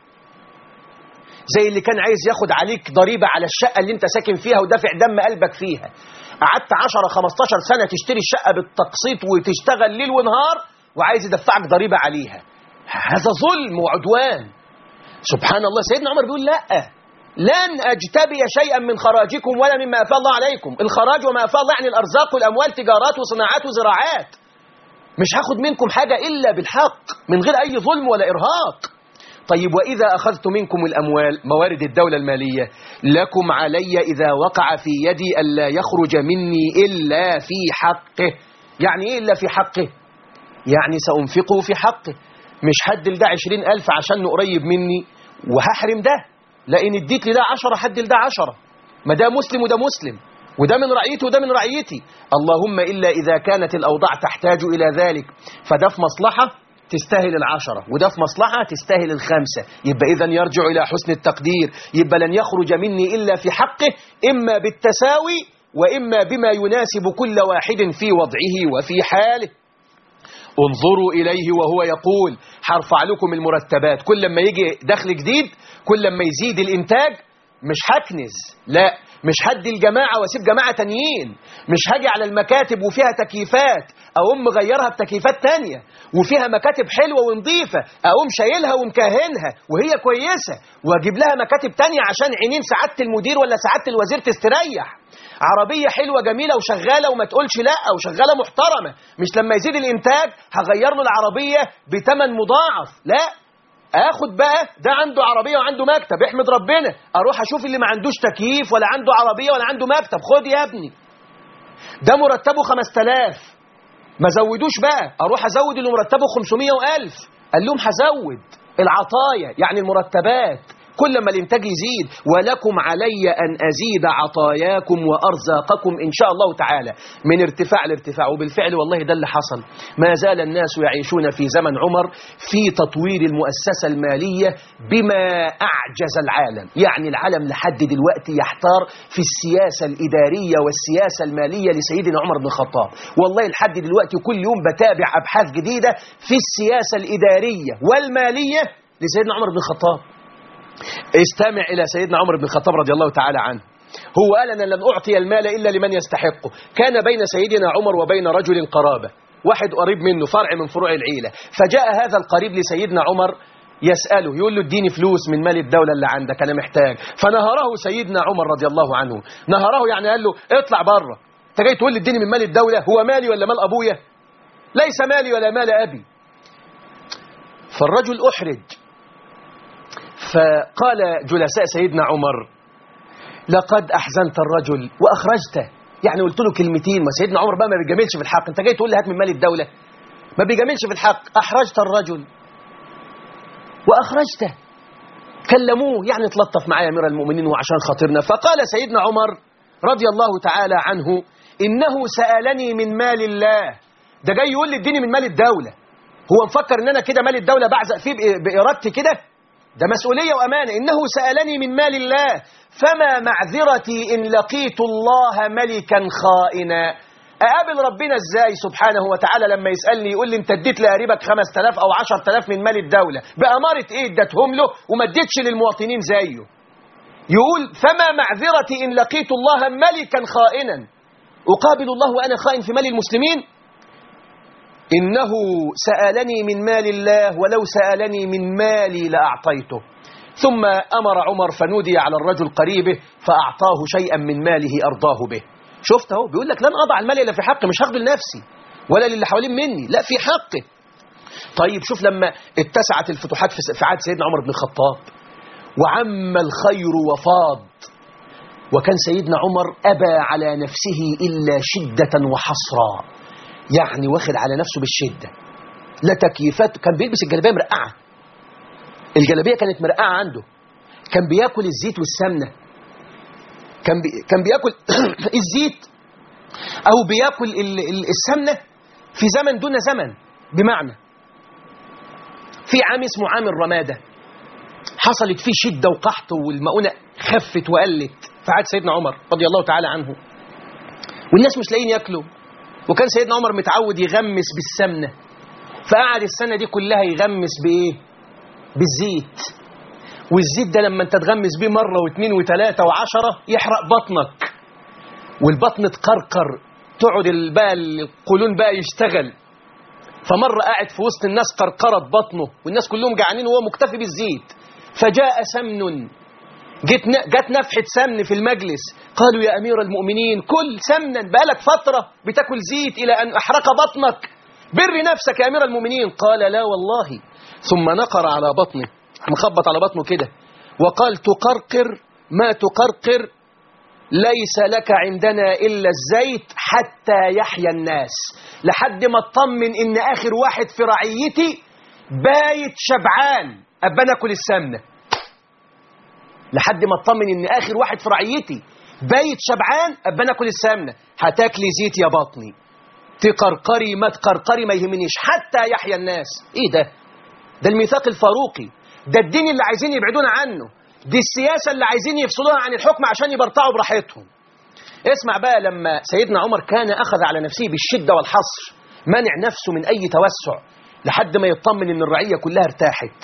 زي اللي كان عايز ياخد عليك ضريبة على الشقة اللي انت ساكن فيها ودافع دم قلبك فيها قعدت 10 15 سنة تشتري الشقة بالتقسيط وتشتغل ليل ونهار وعايز يدفعك ضريبة عليها هذا ظلم وعدوان سبحان الله سيدنا عمر بيقول لا لن أجتبي شيئا من خراجكم ولا مما أفاء الله عليكم الخراج وما أفاء الله يعني الأرزاق والأموال تجارات وصناعات وزراعات مش هاخد منكم حاجة إلا بالحق من غير أي ظلم ولا إرهاق طيب وإذا أخذت منكم الأموال موارد الدولة المالية لكم علي إذا وقع في يدي ألا يخرج مني إلا في حقه يعني إيه إلا في حقه يعني سأنفقه في حقه مش حد لده عشرين ألف عشان قريب مني وهحرم ده لأن اديت لي ده عشرة حد لده عشرة ما ده مسلم وده مسلم وده من رعيتي وده من رعيتي اللهم إلا إذا كانت الأوضاع تحتاج إلى ذلك فده في مصلحة تستاهل العشرة وده في مصلحة تستاهل الخمسة يبقى إذا يرجع إلى حسن التقدير يبقى لن يخرج مني إلا في حقه إما بالتساوي وإما بما يناسب كل واحد في وضعه وفي حاله انظروا إليه وهو يقول هرفع لكم المرتبات كل ما يجي دخل جديد كل ما يزيد الإنتاج مش هكنز لا مش هدي الجماعة واسيب جماعة تانيين مش هاجي على المكاتب وفيها تكييفات أقوم مغيرها بتكييفات تانية وفيها مكاتب حلوة ونظيفة أقوم شايلها ومكاهنها وهي كويسة وأجيب لها مكاتب تانية عشان عينين سعادة المدير ولا سعادة الوزير تستريح عربية حلوة جميلة وشغالة وما تقولش لا وشغالة محترمة مش لما يزيد الإنتاج هغير له العربية بتمن مضاعف لا اخد بقى ده عنده عربيه وعنده مكتب احمد ربنا اروح اشوف اللي ما عندوش تكييف ولا عنده عربيه ولا عنده مكتب خد يا ابني ده مرتبه 5000 ما زودوش بقى اروح ازود اللي مرتبه 500 و1000 قال لهم هزود العطايا يعني المرتبات كل ما الانتاج يزيد ولكم علي أن أزيد عطاياكم وأرزاقكم إن شاء الله تعالى من ارتفاع لارتفاع وبالفعل والله ده اللي حصل ما زال الناس يعيشون في زمن عمر في تطوير المؤسسة المالية بما أعجز العالم يعني العالم لحد دلوقتي يحتار في السياسة الإدارية والسياسة المالية لسيدنا عمر بن الخطاب والله لحد دلوقتي كل يوم بتابع أبحاث جديدة في السياسة الإدارية والمالية لسيدنا عمر بن الخطاب استمع إلى سيدنا عمر بن الخطاب رضي الله تعالى عنه هو قال أنا لن أعطي المال إلا لمن يستحقه كان بين سيدنا عمر وبين رجل قرابة واحد قريب منه فرع من فروع العيلة فجاء هذا القريب لسيدنا عمر يسأله يقول له اديني فلوس من مال الدولة اللي عندك أنا محتاج فنهره سيدنا عمر رضي الله عنه نهره يعني قال له اطلع بره انت جاي تقول لي اديني من مال الدولة هو مالي ولا مال أبويا ليس مالي ولا مال أبي فالرجل أحرج فقال جلساء سيدنا عمر لقد أحزنت الرجل وأخرجته يعني قلت له كلمتين ما سيدنا عمر بقى ما بيجاملش في الحق انت جاي تقول لي هات من مال الدولة ما بيجاملش في الحق أحرجت الرجل وأخرجته كلموه يعني تلطف معايا أمير المؤمنين وعشان خاطرنا فقال سيدنا عمر رضي الله تعالى عنه إنه سألني من مال الله ده جاي يقول لي اديني من مال الدولة هو مفكر ان انا كده مال الدولة بعزق فيه بإرادتي كده ده مسؤولية وأمانة إنه سألني من مال الله فما معذرتي إن لقيت الله ملكا خائنا أقابل ربنا إزاي سبحانه وتعالى لما يسألني يقول لي أنت اديت لقريبك 5000 أو 10000 من مال الدولة بأمارة إيه اديتهم له وما اديتش للمواطنين زيه يقول فما معذرتي إن لقيت الله ملكا خائنا أقابل الله وأنا خائن في مال المسلمين إنه سألني من مال الله ولو سألني من مالي لأعطيته ثم أمر عمر فنودي على الرجل قريبه فأعطاه شيئا من ماله أرضاه به شفت اهو بيقول لك لن أضع المال إلا في حقي مش هاخده لنفسي ولا للي حوالين مني لا في حقه طيب شوف لما اتسعت الفتوحات في عهد سيدنا عمر بن الخطاب وعم الخير وفاض وكان سيدنا عمر أبى على نفسه إلا شدة وحصرا يعني واخد على نفسه بالشدة لا تكييفات كان بيلبس الجلابية مرقعة الجلابية كانت مرقعة عنده كان بياكل الزيت والسمنة كان بي... كان بياكل الزيت أو بياكل ال... ال... السمنة في زمن دون زمن بمعنى في عام اسمه عام الرمادة حصلت فيه شدة وقحط والمؤونة خفت وقلت في عهد سيدنا عمر رضي الله تعالى عنه والناس مش لاقيين ياكلوا وكان سيدنا عمر متعود يغمس بالسمنة فقعد السنة دي كلها يغمس بإيه بالزيت والزيت ده لما انت تغمس بيه مرة واثنين وثلاثة وعشرة يحرق بطنك والبطن تقرقر تقعد بقى القولون بقى يشتغل فمرة قاعد في وسط الناس قرقرت بطنه والناس كلهم جعانين وهو مكتفي بالزيت فجاء سمن جت جت نفحة سمن في المجلس قالوا يا أمير المؤمنين كل سمنا بقالك فترة بتاكل زيت إلى أن أحرق بطنك بر نفسك يا أمير المؤمنين قال لا والله ثم نقر على بطنه مخبط على بطنه كده وقال تقرقر ما تقرقر ليس لك عندنا إلا الزيت حتى يحيا الناس لحد ما اطمن إن آخر واحد في رعيتي بايت شبعان أبا ناكل السمنة لحد ما اطمن إن آخر واحد في رعيتي بايت شبعان أبا ناكل السمنة هتاكلي زيت يا بطني تقرقري ما تقرقري ما يهمنيش حتى يحيا الناس ايه ده ده الميثاق الفاروقي ده الدين اللي عايزين يبعدونا عنه دي السياسة اللي عايزين يفصلوها عن الحكم عشان يبرطعوا براحتهم اسمع بقى لما سيدنا عمر كان أخذ على نفسه بالشدة والحصر منع نفسه من أي توسع لحد ما يطمن ان الرعية كلها ارتاحت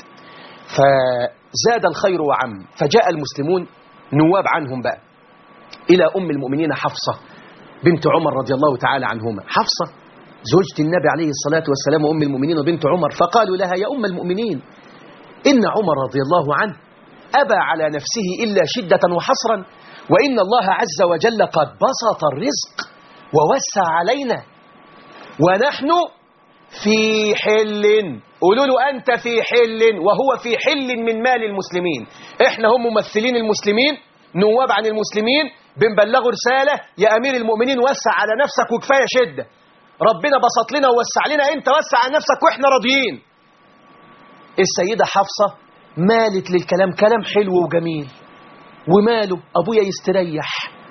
فزاد الخير وعم فجاء المسلمون نواب عنهم بقى إلى أم المؤمنين حفصة بنت عمر رضي الله تعالى عنهما حفصة زوجة النبي عليه الصلاة والسلام وأم المؤمنين وبنت عمر فقالوا لها يا أم المؤمنين إن عمر رضي الله عنه أبى على نفسه إلا شدة وحصرا وإن الله عز وجل قد بسط الرزق ووسع علينا ونحن في حل قولوا له أنت في حل وهو في حل من مال المسلمين إحنا هم ممثلين المسلمين نواب عن المسلمين بنبلغوا رسالة يا أمير المؤمنين وسع على نفسك وكفاية شدة ربنا بسط لنا ووسع لنا أنت وسع على نفسك وإحنا راضيين السيدة حفصة مالت للكلام كلام حلو وجميل وماله أبويا يستريح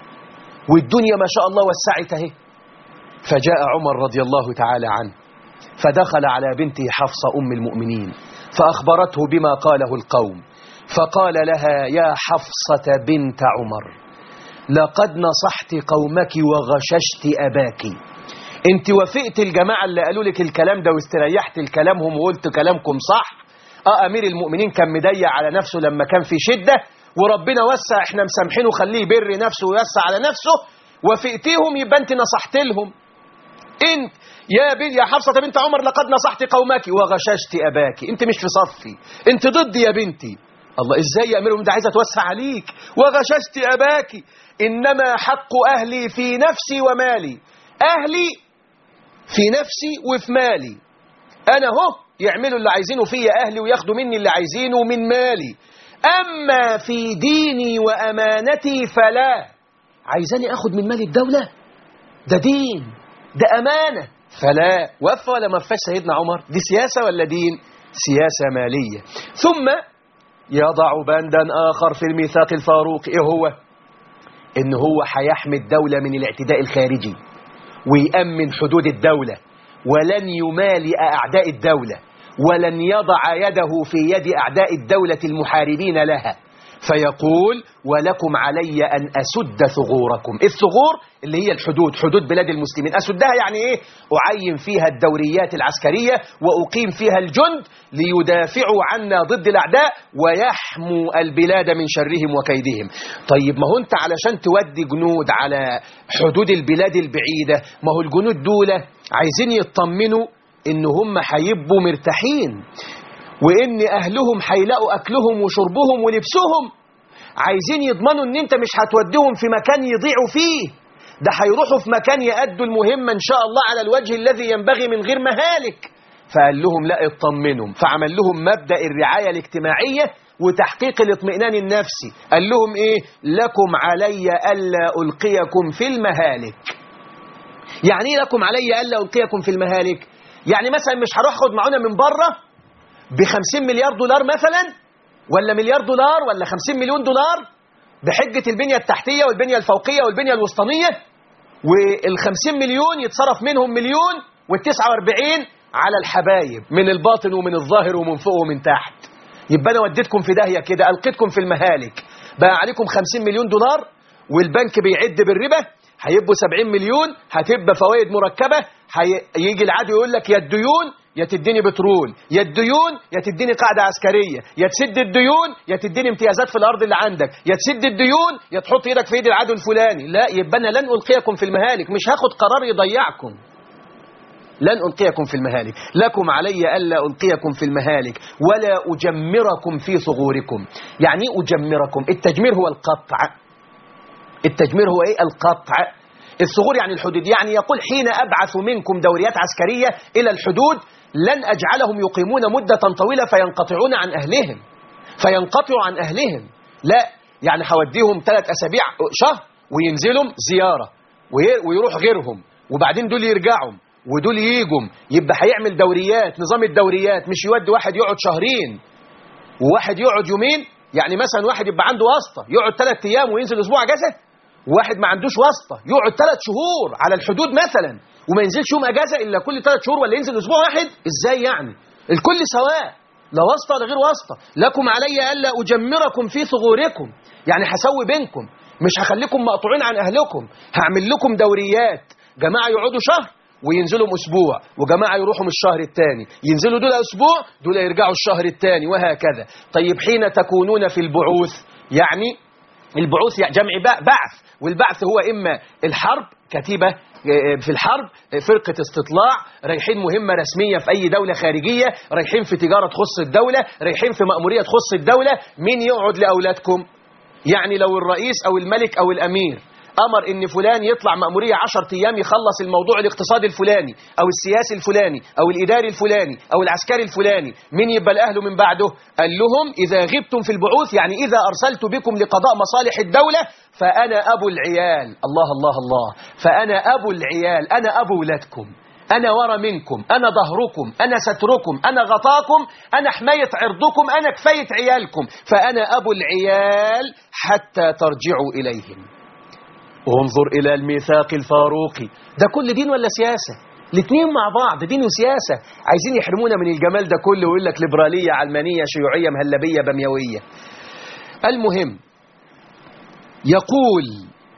والدنيا ما شاء الله وسعت اهي فجاء عمر رضي الله تعالى عنه فدخل على بنته حفصة أم المؤمنين فأخبرته بما قاله القوم فقال لها يا حفصة بنت عمر لقد نصحت قومك وغششت أباك انت وافقت الجماعة اللي قالوا لك الكلام ده واستريحت لكلامهم وقلت كلامكم صح اه امير المؤمنين كان مضيق على نفسه لما كان في شدة وربنا وسع احنا مسامحينه خليه يبر نفسه ويوسع على نفسه وافقتيهم يبقى انت نصحت لهم انت يا بنت يا حفصة بنت عمر لقد نصحت قومك وغششت أباك أنت مش في صفي أنت ضدي يا بنتي الله إزاي يا أمير ده عايزة أتوسع عليك وغششت أباك إنما حق أهلي في نفسي ومالي أهلي في نفسي وفي مالي أنا هو يعملوا اللي عايزينه فيا أهلي وياخدوا مني اللي عايزينه من مالي أما في ديني وأمانتي فلا عايزاني أخد من مال الدولة ده دين ده أمانة فلا وفى ولا ما فاش سيدنا عمر دي سياسة ولا دين سياسة مالية ثم يضع بندا آخر في الميثاق الفاروق إيه هو إن هو هيحمي الدولة من الاعتداء الخارجي ويأمن حدود الدولة ولن يمالئ أعداء الدولة ولن يضع يده في يد أعداء الدولة المحاربين لها فيقول ولكم علي أن أسد ثغوركم الثغور اللي هي الحدود حدود بلاد المسلمين أسدها يعني إيه أعين فيها الدوريات العسكرية وأقيم فيها الجند ليدافعوا عنا ضد الأعداء ويحموا البلاد من شرهم وكيدهم طيب ما هو أنت علشان تودي جنود على حدود البلاد البعيدة ما هو الجنود دول عايزين يطمنوا إن هم هيبقوا مرتاحين وإن أهلهم هيلاقوا أكلهم وشربهم ولبسهم عايزين يضمنوا إن أنت مش هتوديهم في مكان يضيعوا فيه ده هيروحوا في مكان يأدوا المهمة إن شاء الله على الوجه الذي ينبغي من غير مهالك فقال لهم لا اطمنهم فعمل لهم مبدأ الرعاية الاجتماعية وتحقيق الاطمئنان النفسي قال لهم ايه لكم علي ألا ألقيكم في المهالك يعني ايه لكم علي ألا ألقيكم في المهالك يعني مثلا مش هروح اخد معونه من بره ب 50 مليار دولار مثلا ولا مليار دولار ولا 50 مليون دولار بحجة البنية التحتية والبنية الفوقية والبنية الوسطانية وال 50 مليون يتصرف منهم مليون وال 49 على الحبايب من الباطن ومن الظاهر ومن فوق ومن تحت يبقى انا وديتكم في داهية كده ألقيتكم في المهالك بقى عليكم 50 مليون دولار والبنك بيعد بالربا هيبقوا 70 مليون هتبقى فوائد مركبة هيجي العدو يقول لك يا الديون يا تديني بترول يا الديون يا تديني قاعدة عسكرية يا تسد الديون يا تديني امتيازات في الأرض اللي عندك يا تسد الديون يا تحط ايدك في ايد العدو الفلاني لا يبقى أنا لن ألقيكم في المهالك مش هاخد قرار يضيعكم لن ألقيكم في المهالك لكم علي ألا ألقيكم في المهالك ولا أجمركم في ثغوركم يعني أجمركم التجمير هو القطع التجمير هو إيه القطع الثغور يعني الحدود يعني يقول حين أبعث منكم دوريات عسكرية إلى الحدود لن أجعلهم يقيمون مدة طويلة فينقطعون عن أهلهم فينقطعوا عن أهلهم لا يعني هوديهم ثلاث أسابيع شهر وينزلهم زيارة ويروح غيرهم وبعدين دول يرجعوا ودول ييجوا يبقى هيعمل دوريات نظام الدوريات مش يودي واحد يقعد شهرين وواحد يقعد يومين يعني مثلا واحد يبقى عنده واسطة يقعد ثلاث أيام وينزل أسبوع أجازة واحد ما عندوش واسطة يقعد ثلاث شهور على الحدود مثلا وما ينزلش يوم أجازة إلا كل ثلاث شهور ولا ينزل أسبوع واحد إزاي يعني الكل سواء لا واسطة ولا غير واسطة لكم علي ألا أجمركم في ثغوركم يعني هسوي بينكم مش هخليكم مقطوعين عن أهلكم هعمل لكم دوريات جماعة يقعدوا شهر وينزلوا أسبوع وجماعة يروحوا من الشهر الثاني ينزلوا دول أسبوع دول يرجعوا الشهر الثاني وهكذا طيب حين تكونون في البعوث يعني البعوث يعني جمع بعث والبعث هو إما الحرب كتيبة في الحرب فرقة استطلاع رايحين مهمة رسمية في أي دولة خارجية رايحين في تجارة تخص الدولة رايحين في مأمورية تخص الدولة مين يقعد لأولادكم يعني لو الرئيس أو الملك أو الأمير أمر إن فلان يطلع مأمورية عشر أيام يخلص الموضوع الاقتصادي الفلاني أو السياسي الفلاني أو الإداري الفلاني أو العسكري الفلاني مين يبقى الأهل من بعده قال لهم إذا غبتم في البعوث يعني إذا أرسلت بكم لقضاء مصالح الدولة فأنا أبو العيال الله الله الله فأنا أبو العيال أنا أبو ولادكم أنا ورا منكم أنا ظهركم أنا ستركم أنا غطاكم أنا حماية عرضكم أنا كفاية عيالكم فأنا أبو العيال حتى ترجعوا إليهم انظر إلى الميثاق الفاروقي ده كل دين ولا سياسة الاثنين مع بعض دين وسياسة عايزين يحرمونا من الجمال ده كله ويقول لك ليبرالية علمانية شيوعية مهلبية بميوية المهم يقول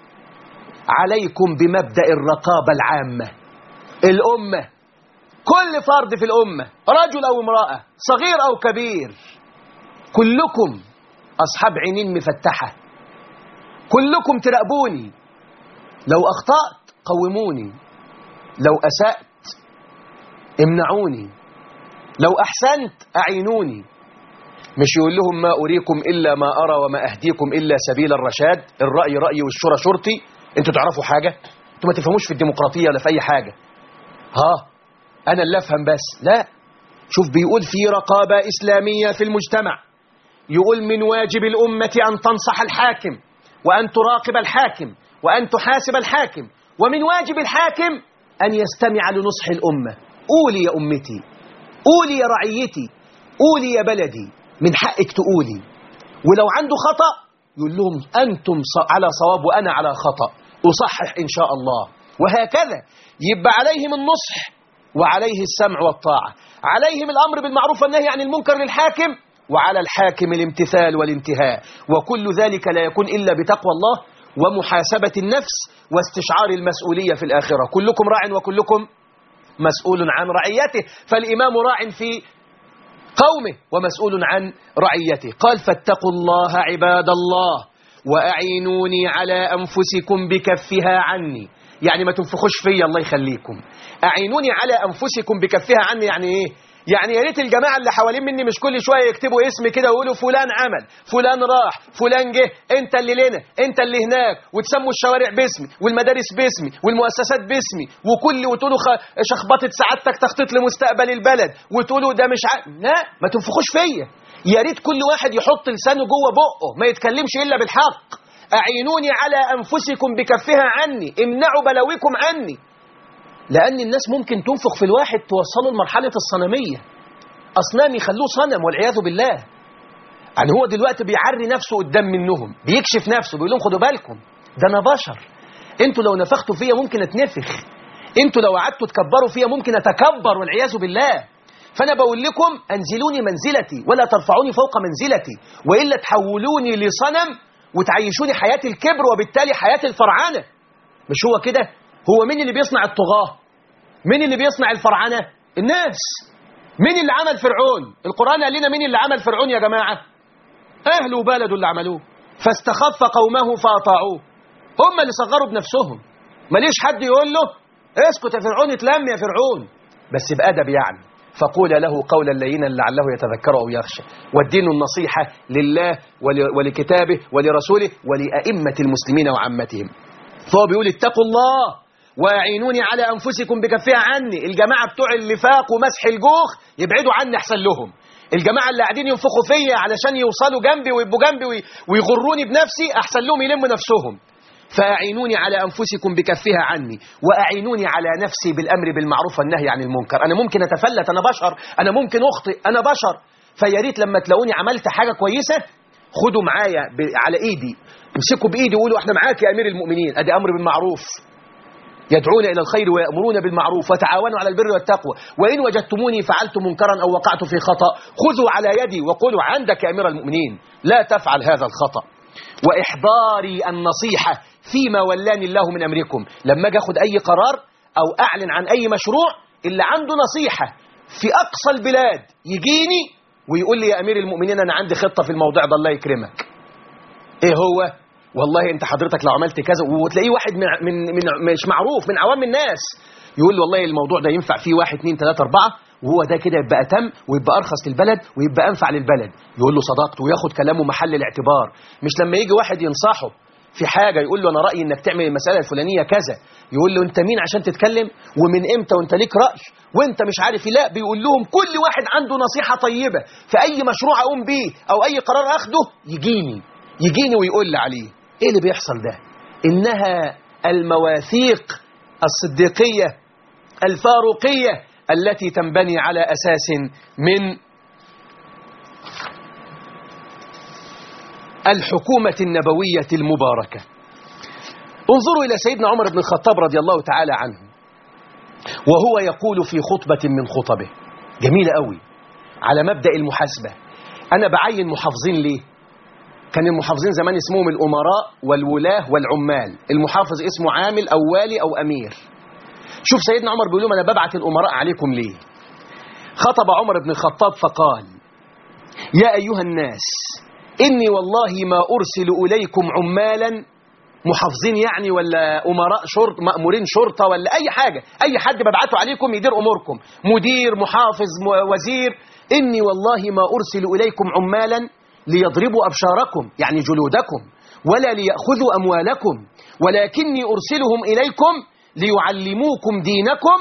عليكم بمبدأ الرقابة العامة الأمة كل فرد في الأمة رجل أو امرأة صغير أو كبير كلكم أصحاب عينين مفتحة كلكم تراقبوني لو أخطأت قوموني لو أسأت امنعوني لو أحسنت أعينوني مش يقول لهم ما أريكم إلا ما أرى وما أهديكم إلا سبيل الرشاد الرأي رأيي والشورى شرطي انتوا تعرفوا حاجة انتوا ما تفهموش في الديمقراطية ولا في أي حاجة ها أنا اللي أفهم بس لا شوف بيقول في رقابة إسلامية في المجتمع يقول من واجب الأمة أن تنصح الحاكم وأن تراقب الحاكم وأن تحاسب الحاكم ومن واجب الحاكم أن يستمع لنصح الأمة قولي يا أمتي قولي يا رعيتي قولي يا بلدي من حقك تقولي ولو عنده خطأ يقول لهم أنتم على صواب وأنا على خطأ أصحح إن شاء الله وهكذا يبقى عليهم النصح وعليه السمع والطاعة عليهم الأمر بالمعروف والنهي عن المنكر للحاكم وعلى الحاكم الامتثال والانتهاء وكل ذلك لا يكون إلا بتقوى الله ومحاسبة النفس واستشعار المسؤولية في الآخرة كلكم راع وكلكم مسؤول عن رعيته فالإمام راع في قومه ومسؤول عن رعيته قال فاتقوا الله عباد الله وأعينوني على أنفسكم بكفها عني يعني ما تنفخوش فيا الله يخليكم أعينوني على أنفسكم بكفها عني يعني إيه يعني يا ريت الجماعة اللي حوالين مني مش كل شوية يكتبوا اسم كده ويقولوا فلان عمل فلان راح فلان جه انت اللي لنا انت اللي هناك وتسموا الشوارع باسمي والمدارس باسمي والمؤسسات باسمي وكل وتقولوا خ... شخبطة سعادتك تخطيط لمستقبل البلد وتقولوا ده مش ع... لا ما تنفخوش فيا يا ريت كل واحد يحط لسانه جوه بقه ما يتكلمش الا بالحق اعينوني على انفسكم بكفها عني امنعوا بلاويكم عني لأن الناس ممكن تنفخ في الواحد توصله لمرحلة الصنمية أصنام يخلوه صنم والعياذ بالله يعني هو دلوقتي بيعري نفسه قدام منهم بيكشف نفسه بيقول لهم خدوا بالكم ده أنا بشر انتوا لو نفختوا فيا ممكن اتنفخ انتوا لو قعدتوا تكبروا فيا ممكن اتكبر والعياذ بالله فأنا بقول لكم أنزلوني منزلتي ولا ترفعوني فوق منزلتي وإلا تحولوني لصنم وتعيشوني حياة الكبر وبالتالي حياة الفرعنة مش هو كده هو مين اللي بيصنع الطغاة مين اللي بيصنع الفرعنة الناس مين اللي عمل فرعون القرآن قال لنا مين اللي عمل فرعون يا جماعة أهله وبلده اللي عملوه فاستخف قومه فأطاعوه هم اللي صغروا بنفسهم ماليش حد يقول له اسكت يا فرعون اتلم يا فرعون بس بأدب يعني فقول له قولا لينا لعله يتذكر أو يخشى والدين النصيحة لله ولكتابه ولرسوله ولأئمة المسلمين وعامتهم فهو بيقول اتقوا الله واعينوني على أنفسكم بكفها عني الجماعة بتوع اللفاق ومسح الجوخ يبعدوا عني أحسن لهم الجماعة اللي قاعدين ينفخوا فيا علشان يوصلوا جنبي ويبقوا جنبي ويغروني بنفسي أحسن لهم يلموا نفسهم فأعينوني على أنفسكم بكفها عني وأعينوني على نفسي بالأمر بالمعروف والنهي عن المنكر أنا ممكن أتفلت أنا بشر أنا ممكن أخطئ أنا بشر فيا ريت لما تلاقوني عملت حاجة كويسة خدوا معايا على إيدي امسكوا بإيدي وقولوا احنا معاك يا أمير المؤمنين أدي أمر بالمعروف يدعون إلى الخير ويأمرون بالمعروف وتعاونوا على البر والتقوى وإن وجدتموني فعلت منكرا أو وقعت في خطأ خذوا على يدي وقولوا عندك يا أمير المؤمنين لا تفعل هذا الخطأ وإحضاري النصيحة فيما ولاني الله من أمركم لما أجي أخذ أي قرار أو أعلن عن أي مشروع اللي عنده نصيحة في أقصى البلاد يجيني ويقول لي يا أمير المؤمنين أنا عندي خطة في الموضوع ده الله يكرمك إيه هو والله انت حضرتك لو عملت كذا وتلاقيه واحد من, من, من مش معروف من عوام الناس يقول والله الموضوع ده ينفع فيه واحد اثنين ثلاثة أربعة وهو ده كده يبقى أتم ويبقى أرخص للبلد ويبقى أنفع للبلد يقول له صدقت وياخد كلامه محل الاعتبار مش لما يجي واحد ينصحه في حاجة يقول له أنا رأيي إنك تعمل المسألة الفلانية كذا يقول له أنت مين عشان تتكلم ومن إمتى وأنت ليك رأي وأنت مش عارف لا بيقول لهم كل واحد عنده نصيحة طيبة في أي مشروع أقوم بيه أو أي قرار أخده يجيني يجيني ويقول لي عليه ايه اللي بيحصل ده انها المواثيق الصديقية الفاروقية التي تنبني على أساس من الحكومة النبوية المباركة انظروا إلى سيدنا عمر بن الخطاب رضي الله تعالى عنه وهو يقول في خطبة من خطبه جميلة قوي على مبدأ المحاسبة أنا بعين محافظين ليه كان المحافظين زمان اسمهم الأمراء والولاة والعمال المحافظ اسمه عامل أو والي أو أمير شوف سيدنا عمر بيقول لهم أنا ببعت الأمراء عليكم ليه خطب عمر بن الخطاب فقال يا أيها الناس إني والله ما أرسل إليكم عمالا محافظين يعني ولا أمراء شرط مأمورين شرطة ولا أي حاجة أي حد ببعته عليكم يدير أموركم مدير محافظ م- وزير إني والله ما أرسل إليكم عمالا ليضربوا أبشاركم يعني جلودكم ولا ليأخذوا أموالكم ولكني أرسلهم إليكم ليعلموكم دينكم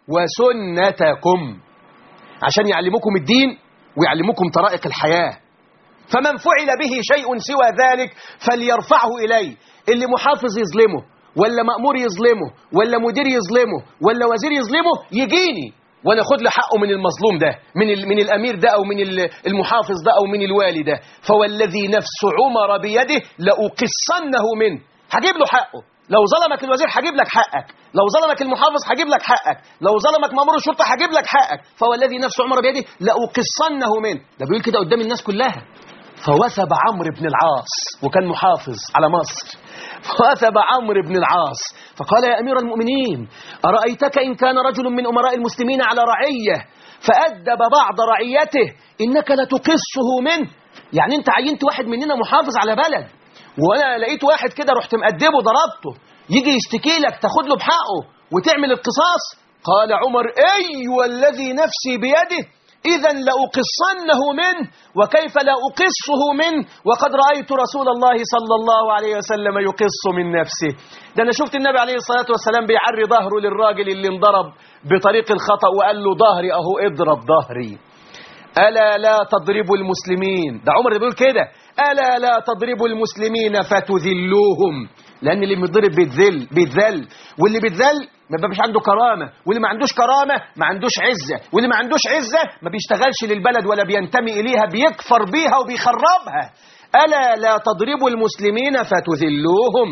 وسنتكم عشان يعلموكم الدين ويعلموكم طرائق الحياة فمن فعل به شيء سوى ذلك فليرفعه إليه اللي محافظ يظلمه ولا مأمور يظلمه ولا مدير يظلمه ولا وزير يظلمه يجيني وانا اخد له حقه من المظلوم ده من ال- من الامير ده او من ال- المحافظ ده او من الوالي ده فوالذي نفس عمر بيده لاقصنه منه هجيب له حقه لو ظلمك الوزير هجيب لك حقك لو ظلمك المحافظ هجيب لك حقك لو ظلمك مأمور الشرطة هجيب لك حقك فوالذي نفس عمر بيده لأقصنه منه ده بيقول كده قدام الناس كلها فوثب عمرو بن العاص وكان محافظ على مصر فوثب عمرو بن العاص فقال يا أمير المؤمنين أرأيتك إن كان رجل من أمراء المسلمين على رعية فأدب بعض رعيته إنك لتقصه منه يعني أنت عينت واحد مننا محافظ على بلد وانا لقيت واحد كده رحت مأدبه ضربته يجي يشتكي لك تاخد له بحقه وتعمل القصاص قال عمر اي والذي نفسي بيده اذا لاقصنه منه وكيف لا اقصه منه وقد رايت رسول الله صلى الله عليه وسلم يقص من نفسه ده انا شفت النبي عليه الصلاه والسلام بيعري ظهره للراجل اللي انضرب بطريق الخطا وقال له ظهري اهو اضرب ظهري ألا لا تضربوا المسلمين ده عمر اللي بيقول كده ألا لا تضربوا المسلمين فتذلوهم لأن اللي بيتضرب بيتذل بيتذل واللي بيتذل ما بيبقاش عنده كرامة واللي ما عندوش كرامة ما عندوش عزة واللي ما عندوش عزة ما بيشتغلش للبلد ولا بينتمي إليها بيكفر بيها وبيخربها ألا لا تضربوا المسلمين فتذلوهم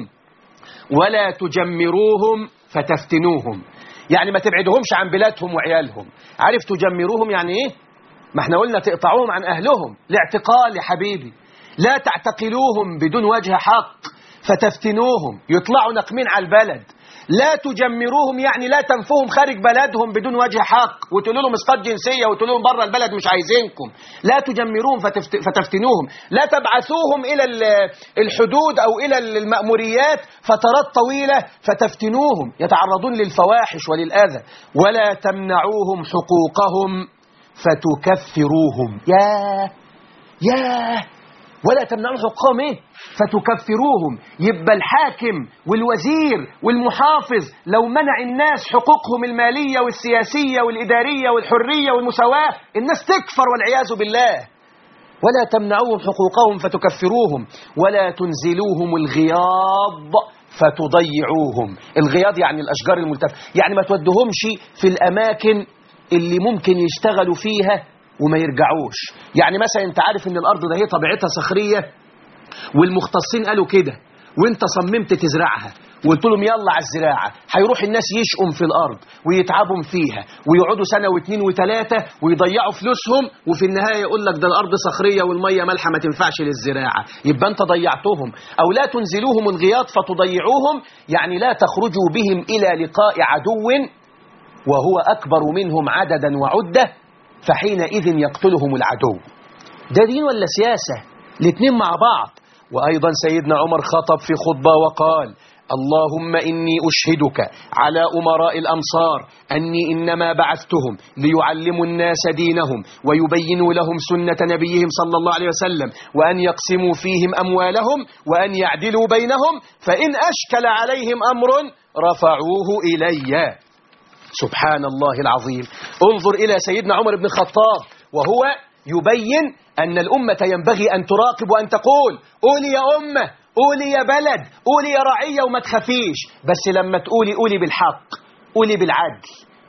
ولا تجمروهم فتفتنوهم يعني ما تبعدهمش عن بلادهم وعيالهم عارف تجمروهم يعني ايه ما احنا قلنا تقطعوهم عن أهلهم لاعتقال يا حبيبي لا تعتقلوهم بدون وجه حق فتفتنوهم يطلعوا نقمين على البلد لا تجمروهم يعني لا تنفوهم خارج بلدهم بدون وجه حق وتقولوا لهم اسقاط جنسيه وتقولوا لهم بره البلد مش عايزينكم لا تجمروهم فتفت فتفتنوهم لا تبعثوهم الى ال- الحدود او الى المأموريات فترات طويله فتفتنوهم يتعرضون للفواحش وللاذى ولا تمنعوهم حقوقهم فتكفروهم يا يا ولا تمنعون حقوقهم ايه فتكفروهم يبقى الحاكم والوزير والمحافظ لو منع الناس حقوقهم المالية والسياسية والإدارية والحرية والمساواة الناس تكفر والعياذ بالله ولا تمنعوهم حقوقهم فتكفروهم ولا تنزلوهم الغياض فتضيعوهم الغياض يعني الأشجار الملتفة يعني ما تودهمش في الأماكن اللي ممكن يشتغلوا فيها وما يرجعوش يعني مثلا انت عارف ان الارض ده هي طبيعتها صخريه والمختصين قالوا كده وانت صممت تزرعها وقلت لهم يلا على الزراعه هيروح الناس يشقوا في الارض ويتعبوا فيها ويقعدوا سنه واثنين وثلاثه ويضيعوا فلوسهم وفي النهايه يقول لك ده الارض صخريه والميه مالحه ما تنفعش للزراعه يبقى انت ضيعتهم او لا تنزلوهم الغياط فتضيعوهم يعني لا تخرجوا بهم الى لقاء عدو وهو أكبر منهم عددا وعدة فحينئذ يقتلهم العدو ده دين ولا سياسة الاثنين مع بعض وأيضا سيدنا عمر خطب في خطبة وقال اللهم إني أشهدك على أمراء الأمصار أني إنما بعثتهم ليعلموا الناس دينهم ويبينوا لهم سنة نبيهم صلى الله عليه وسلم وأن يقسموا فيهم أموالهم وأن يعدلوا بينهم فإن أشكل عليهم أمر رفعوه إليّ سبحان الله العظيم انظر إلى سيدنا عمر بن الخطاب وهو يبين أن الأمة ينبغي أن تراقب وأن تقول قولي يا أمة قولي يا بلد قولي يا رعية وما تخافيش بس لما تقولي قولي بالحق قولي بالعدل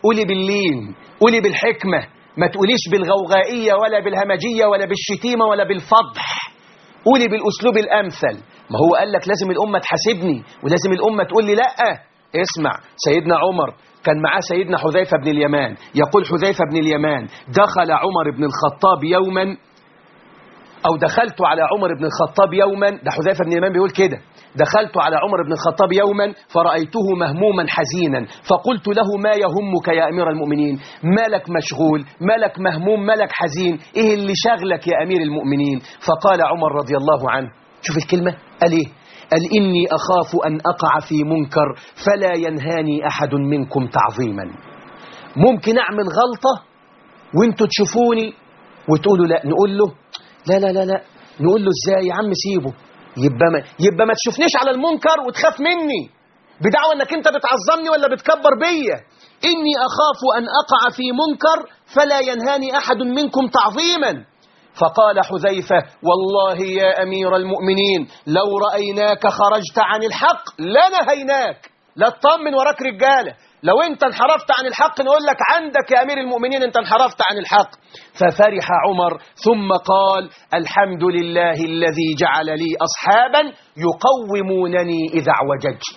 قولي باللين قولي بالحكمة ما تقوليش بالغوغائية ولا بالهمجية ولا بالشتيمة ولا بالفضح قولي بالأسلوب الأمثل ما هو قال لك لازم الأمة تحاسبني ولازم الأمة تقول لي لأ اسمع سيدنا عمر كان معاه سيدنا حذيفة بن اليمان يقول حذيفة بن اليمان دخل عمر بن الخطاب يوما أو دخلت على عمر بن الخطاب يوما ده حذيفة بن اليمان بيقول كده دخلت على عمر بن الخطاب يوما فرأيته مهموما حزينا فقلت له ما يهمك يا أمير المؤمنين مالك مشغول مالك مهموم مالك حزين إيه اللي شغلك يا أمير المؤمنين فقال عمر رضي الله عنه شوف الكلمة قال إيه قال إني أخاف أن أقع في منكر فلا ينهاني أحد منكم تعظيما ممكن أعمل غلطة وانتوا تشوفوني وتقولوا لا نقول له لا لا لا لا نقول له ازاي يا عم سيبه يبقى ما يبقى ما تشوفنيش على المنكر وتخاف مني بدعوى انك انت بتعظمني ولا بتكبر بيا اني اخاف ان اقع في منكر فلا ينهاني احد منكم تعظيما فقال حذيفة والله يا أمير المؤمنين لو رأيناك خرجت عن الحق لنهيناك لا تطمن وراك رجالة لو انت انحرفت عن الحق نقول لك عندك يا أمير المؤمنين انت انحرفت عن الحق ففرح عمر ثم قال الحمد لله الذي جعل لي أصحابا يقومونني إذا اعوججت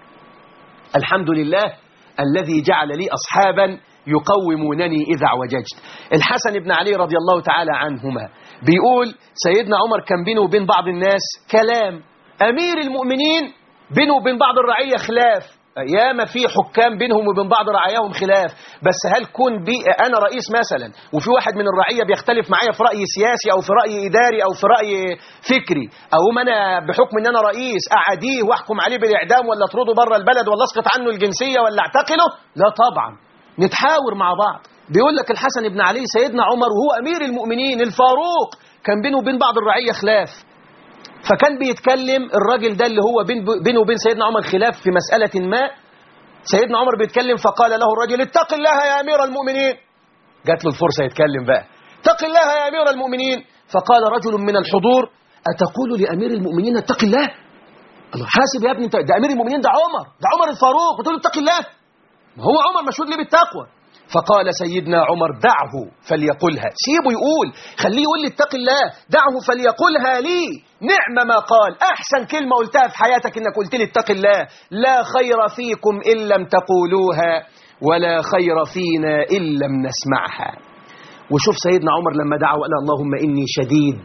الحمد لله الذي جعل لي أصحابا يقومونني إذا اعوججت الحسن بن علي رضي الله تعالى عنهما بيقول سيدنا عمر كان بينه وبين بعض الناس كلام أمير المؤمنين بينه وبين بعض الرعية خلاف ياما في حكام بينهم وبين بعض رعاياهم خلاف بس هل كون بي انا رئيس مثلا وفي واحد من الرعيه بيختلف معايا في راي سياسي او في راي اداري او في راي فكري اقوم انا بحكم ان انا رئيس اعاديه واحكم عليه بالاعدام ولا اطرده بره البلد ولا اسقط عنه الجنسيه ولا اعتقله لا طبعا نتحاور مع بعض بيقول لك الحسن بن علي سيدنا عمر وهو امير المؤمنين الفاروق كان بينه وبين بعض الرعيه خلاف فكان بيتكلم الراجل ده اللي هو بين بينه وبين سيدنا عمر خلاف في مسألة ما سيدنا عمر بيتكلم فقال له الرجل اتق الله يا أمير المؤمنين جات له الفرصة يتكلم بقى اتق الله يا أمير المؤمنين فقال رجل من الحضور أتقول لأمير المؤمنين اتق الله الله حاسب يا ابني انت ده أمير المؤمنين ده عمر ده عمر الفاروق وتقول له اتق الله ما هو عمر مشهود ليه بالتقوى فقال سيدنا عمر دعه فليقلها سيبه يقول خليه يقول لي اتق الله دعه فليقلها لي نعم ما قال أحسن كلمة قلتها في حياتك إنك قلت لي اتق الله لا خير فيكم إن لم تقولوها ولا خير فينا إن لم نسمعها وشوف سيدنا عمر لما دعا وقال اللهم إني شديد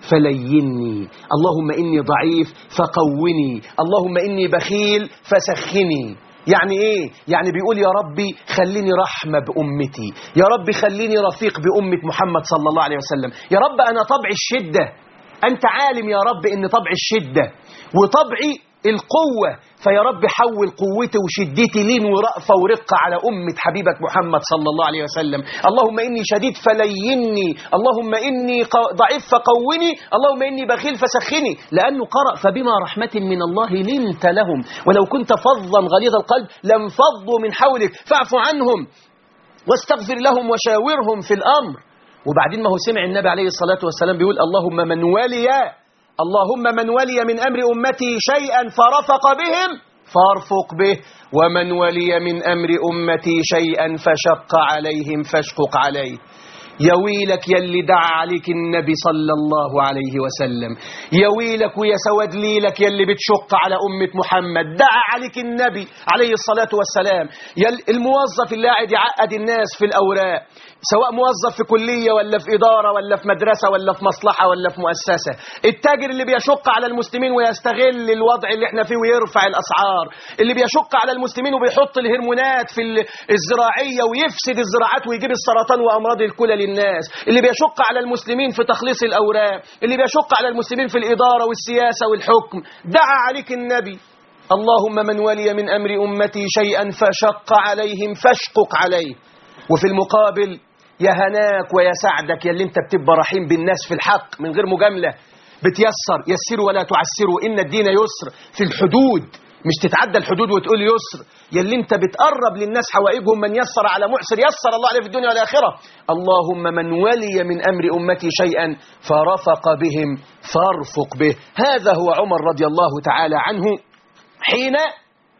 فليني اللهم إني ضعيف فقوني اللهم إني بخيل فسخني يعني ايه يعني بيقول يا ربي خليني رحمة بأمتي يا ربي خليني رفيق بأمة محمد صلى الله عليه وسلم يا رب أنا طبع الشدة أنت عالم يا رب إن طبع الشدة وطبعي القوة فيا رب حول قوتي وشدتي لين ورأفة ورقة على أمة حبيبك محمد صلى الله عليه وسلم اللهم إني شديد فليني اللهم إني ضعيف فقوني اللهم إني بخيل فسخني لأنه قرأ فبما رحمة من الله لنت لهم ولو كنت فظا غليظ القلب لم فضوا من حولك فاعف عنهم واستغفر لهم وشاورهم في الأمر وبعدين ما هو سمع النبي عليه الصلاة والسلام بيقول اللهم من ولي اللهم من ولي من أمر أمتي شيئا فرفق بهم فارفق به ومن ولي من أمر أمتي شيئا فشق عليهم فاشقق عليه يا ويلك يا اللي دعا عليك النبي صلى الله عليه وسلم يا ويلك ويا سواد ليلك يا اللي بتشق على أمة محمد دعا عليك النبي عليه الصلاة والسلام يا الموظف اللي قاعد يعقد الناس في الأوراق سواء موظف في كلية ولا في إدارة ولا في مدرسة ولا في مصلحة ولا في مؤسسة التاجر اللي بيشق على المسلمين ويستغل الوضع اللي احنا فيه ويرفع الأسعار اللي بيشق على المسلمين وبيحط الهرمونات في الزراعية ويفسد الزراعات ويجيب السرطان وأمراض الكلى للناس اللي بيشق على المسلمين في تخليص الأوراق اللي بيشق على المسلمين في الإدارة والسياسة والحكم دعا عليك النبي اللهم من ولي من أمر أمتي شيئا فشق عليهم فاشقق عليه وفي المقابل يا هناك ويا سعدك يا اللي انت بتبقى رحيم بالناس في الحق من غير مجاملة بتيسر يسروا ولا تعسروا إن الدين يسر في الحدود مش تتعدى الحدود وتقول يسر يا اللي انت بتقرب للناس حوائجهم من يسر على معسر يسر الله عليه في الدنيا والآخرة اللهم من ولي من أمر أمتي شيئا فرفق بهم فارفق به هذا هو عمر رضي الله تعالى عنه حين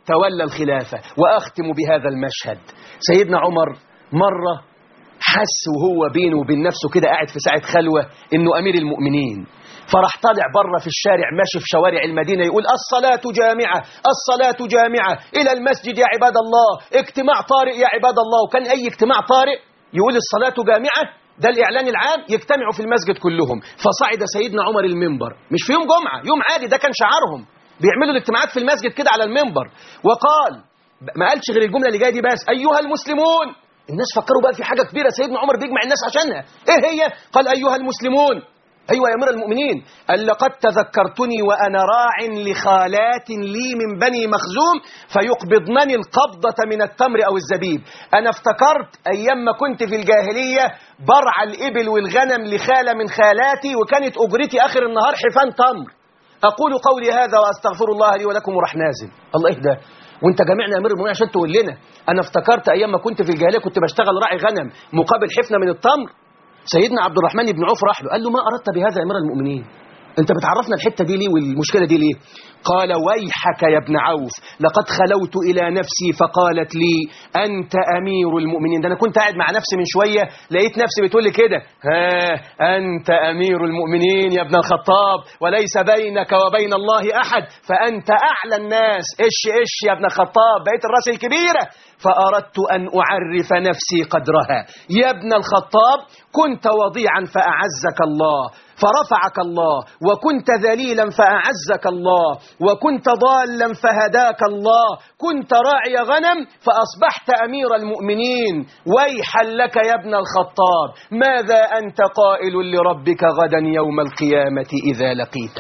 تولى الخلافة وأختم بهذا المشهد سيدنا عمر مرة حس وهو بينه وبين نفسه كده قاعد في ساعة خلوة إنه أمير المؤمنين فراح طالع بره في الشارع ماشي في شوارع المدينة يقول الصلاة جامعة الصلاة جامعة إلى المسجد يا عباد الله اجتماع طارئ يا عباد الله وكان أي اجتماع طارئ يقول الصلاة جامعة ده الإعلان العام يجتمعوا في المسجد كلهم فصعد سيدنا عمر المنبر مش في يوم جمعة يوم عادي ده كان شعارهم بيعملوا الاجتماعات في المسجد كده على المنبر وقال ما قالش غير الجملة اللي جايه دي بس أيها المسلمون الناس فكروا بقى في حاجة كبيرة سيدنا عمر بيجمع الناس عشانها ايه هي قال أيها المسلمون أيوة يا أمير المؤمنين قال لقد تذكرتني وأنا راع لخالات لي من بني مخزوم فيقبضنني القبضة من التمر أو الزبيب أنا افتكرت أيام ما كنت في الجاهلية برع الإبل والغنم لخالة من خالاتي وكانت أجرتي آخر النهار حفان تمر أقول قولي هذا وأستغفر الله لي ولكم وراح نازل الله إيه ده وانت جميعنا يا امير المؤمنين عشان تقول لنا انا افتكرت ايام ما كنت في الجاهليه كنت بشتغل راعي غنم مقابل حفنه من التمر سيدنا عبد الرحمن بن عوف راح له قال له ما أردت بهذا يا أمير المؤمنين أنت بتعرفنا الحتة دي ليه والمشكلة دي ليه قال ويحك يا ابن عوف لقد خلوت إلى نفسي فقالت لي أنت أمير المؤمنين ده أنا كنت قاعد مع نفسي من شوية لقيت نفسي بتقول لي كده ها أنت أمير المؤمنين يا ابن الخطاب وليس بينك وبين الله أحد فأنت أعلى الناس إش إش يا ابن الخطاب بقيت الراس الكبيرة فأردت أن أعرف نفسي قدرها يا ابن الخطاب كنت وضيعا فأعزك الله فرفعك الله وكنت ذليلا فأعزك الله وكنت ضالا فهداك الله كنت راعي غنم فأصبحت أمير المؤمنين ويحا لك يا ابن الخطاب ماذا أنت قائل لربك غدا يوم القيامة إذا لقيته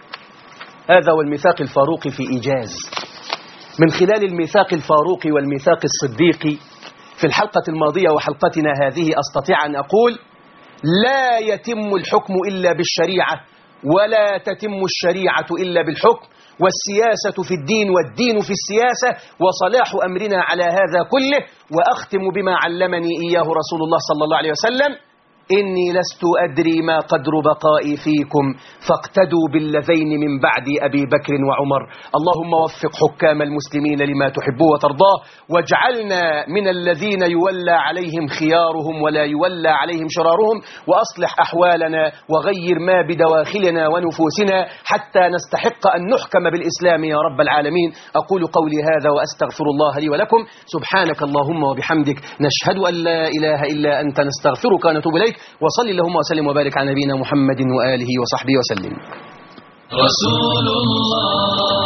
هذا هو الميثاق الفاروقي في إيجاز من خلال الميثاق الفاروقي والميثاق الصديقي في الحلقة الماضية وحلقتنا هذه أستطيع أن أقول لا يتم الحكم إلا بالشريعة ولا تتم الشريعة إلا بالحكم والسياسة في الدين والدين في السياسة وصلاح أمرنا على هذا كله وأختم بما علمني إياه رسول الله صلى الله عليه وسلم إني لست أدري ما قدر بقائي فيكم فاقتدوا بالذين من بعد أبي بكر وعمر اللهم وفق حكام المسلمين لما تحب وترضاه واجعلنا من الذين يولى عليهم خيارهم ولا يولى عليهم شرارهم وأصلح أحوالنا وغير ما بدواخلنا ونفوسنا حتى نستحق أن نحكم بالإسلام يا رب العالمين أقول قولي هذا وأستغفر الله لي ولكم سبحانك اللهم وبحمدك نشهد أن لا إله إلا أنت نستغفرك ونتوب إليك وصل اللهم وسلم وبارك على نبينا محمد وآله وصحبه وسلم رسول الله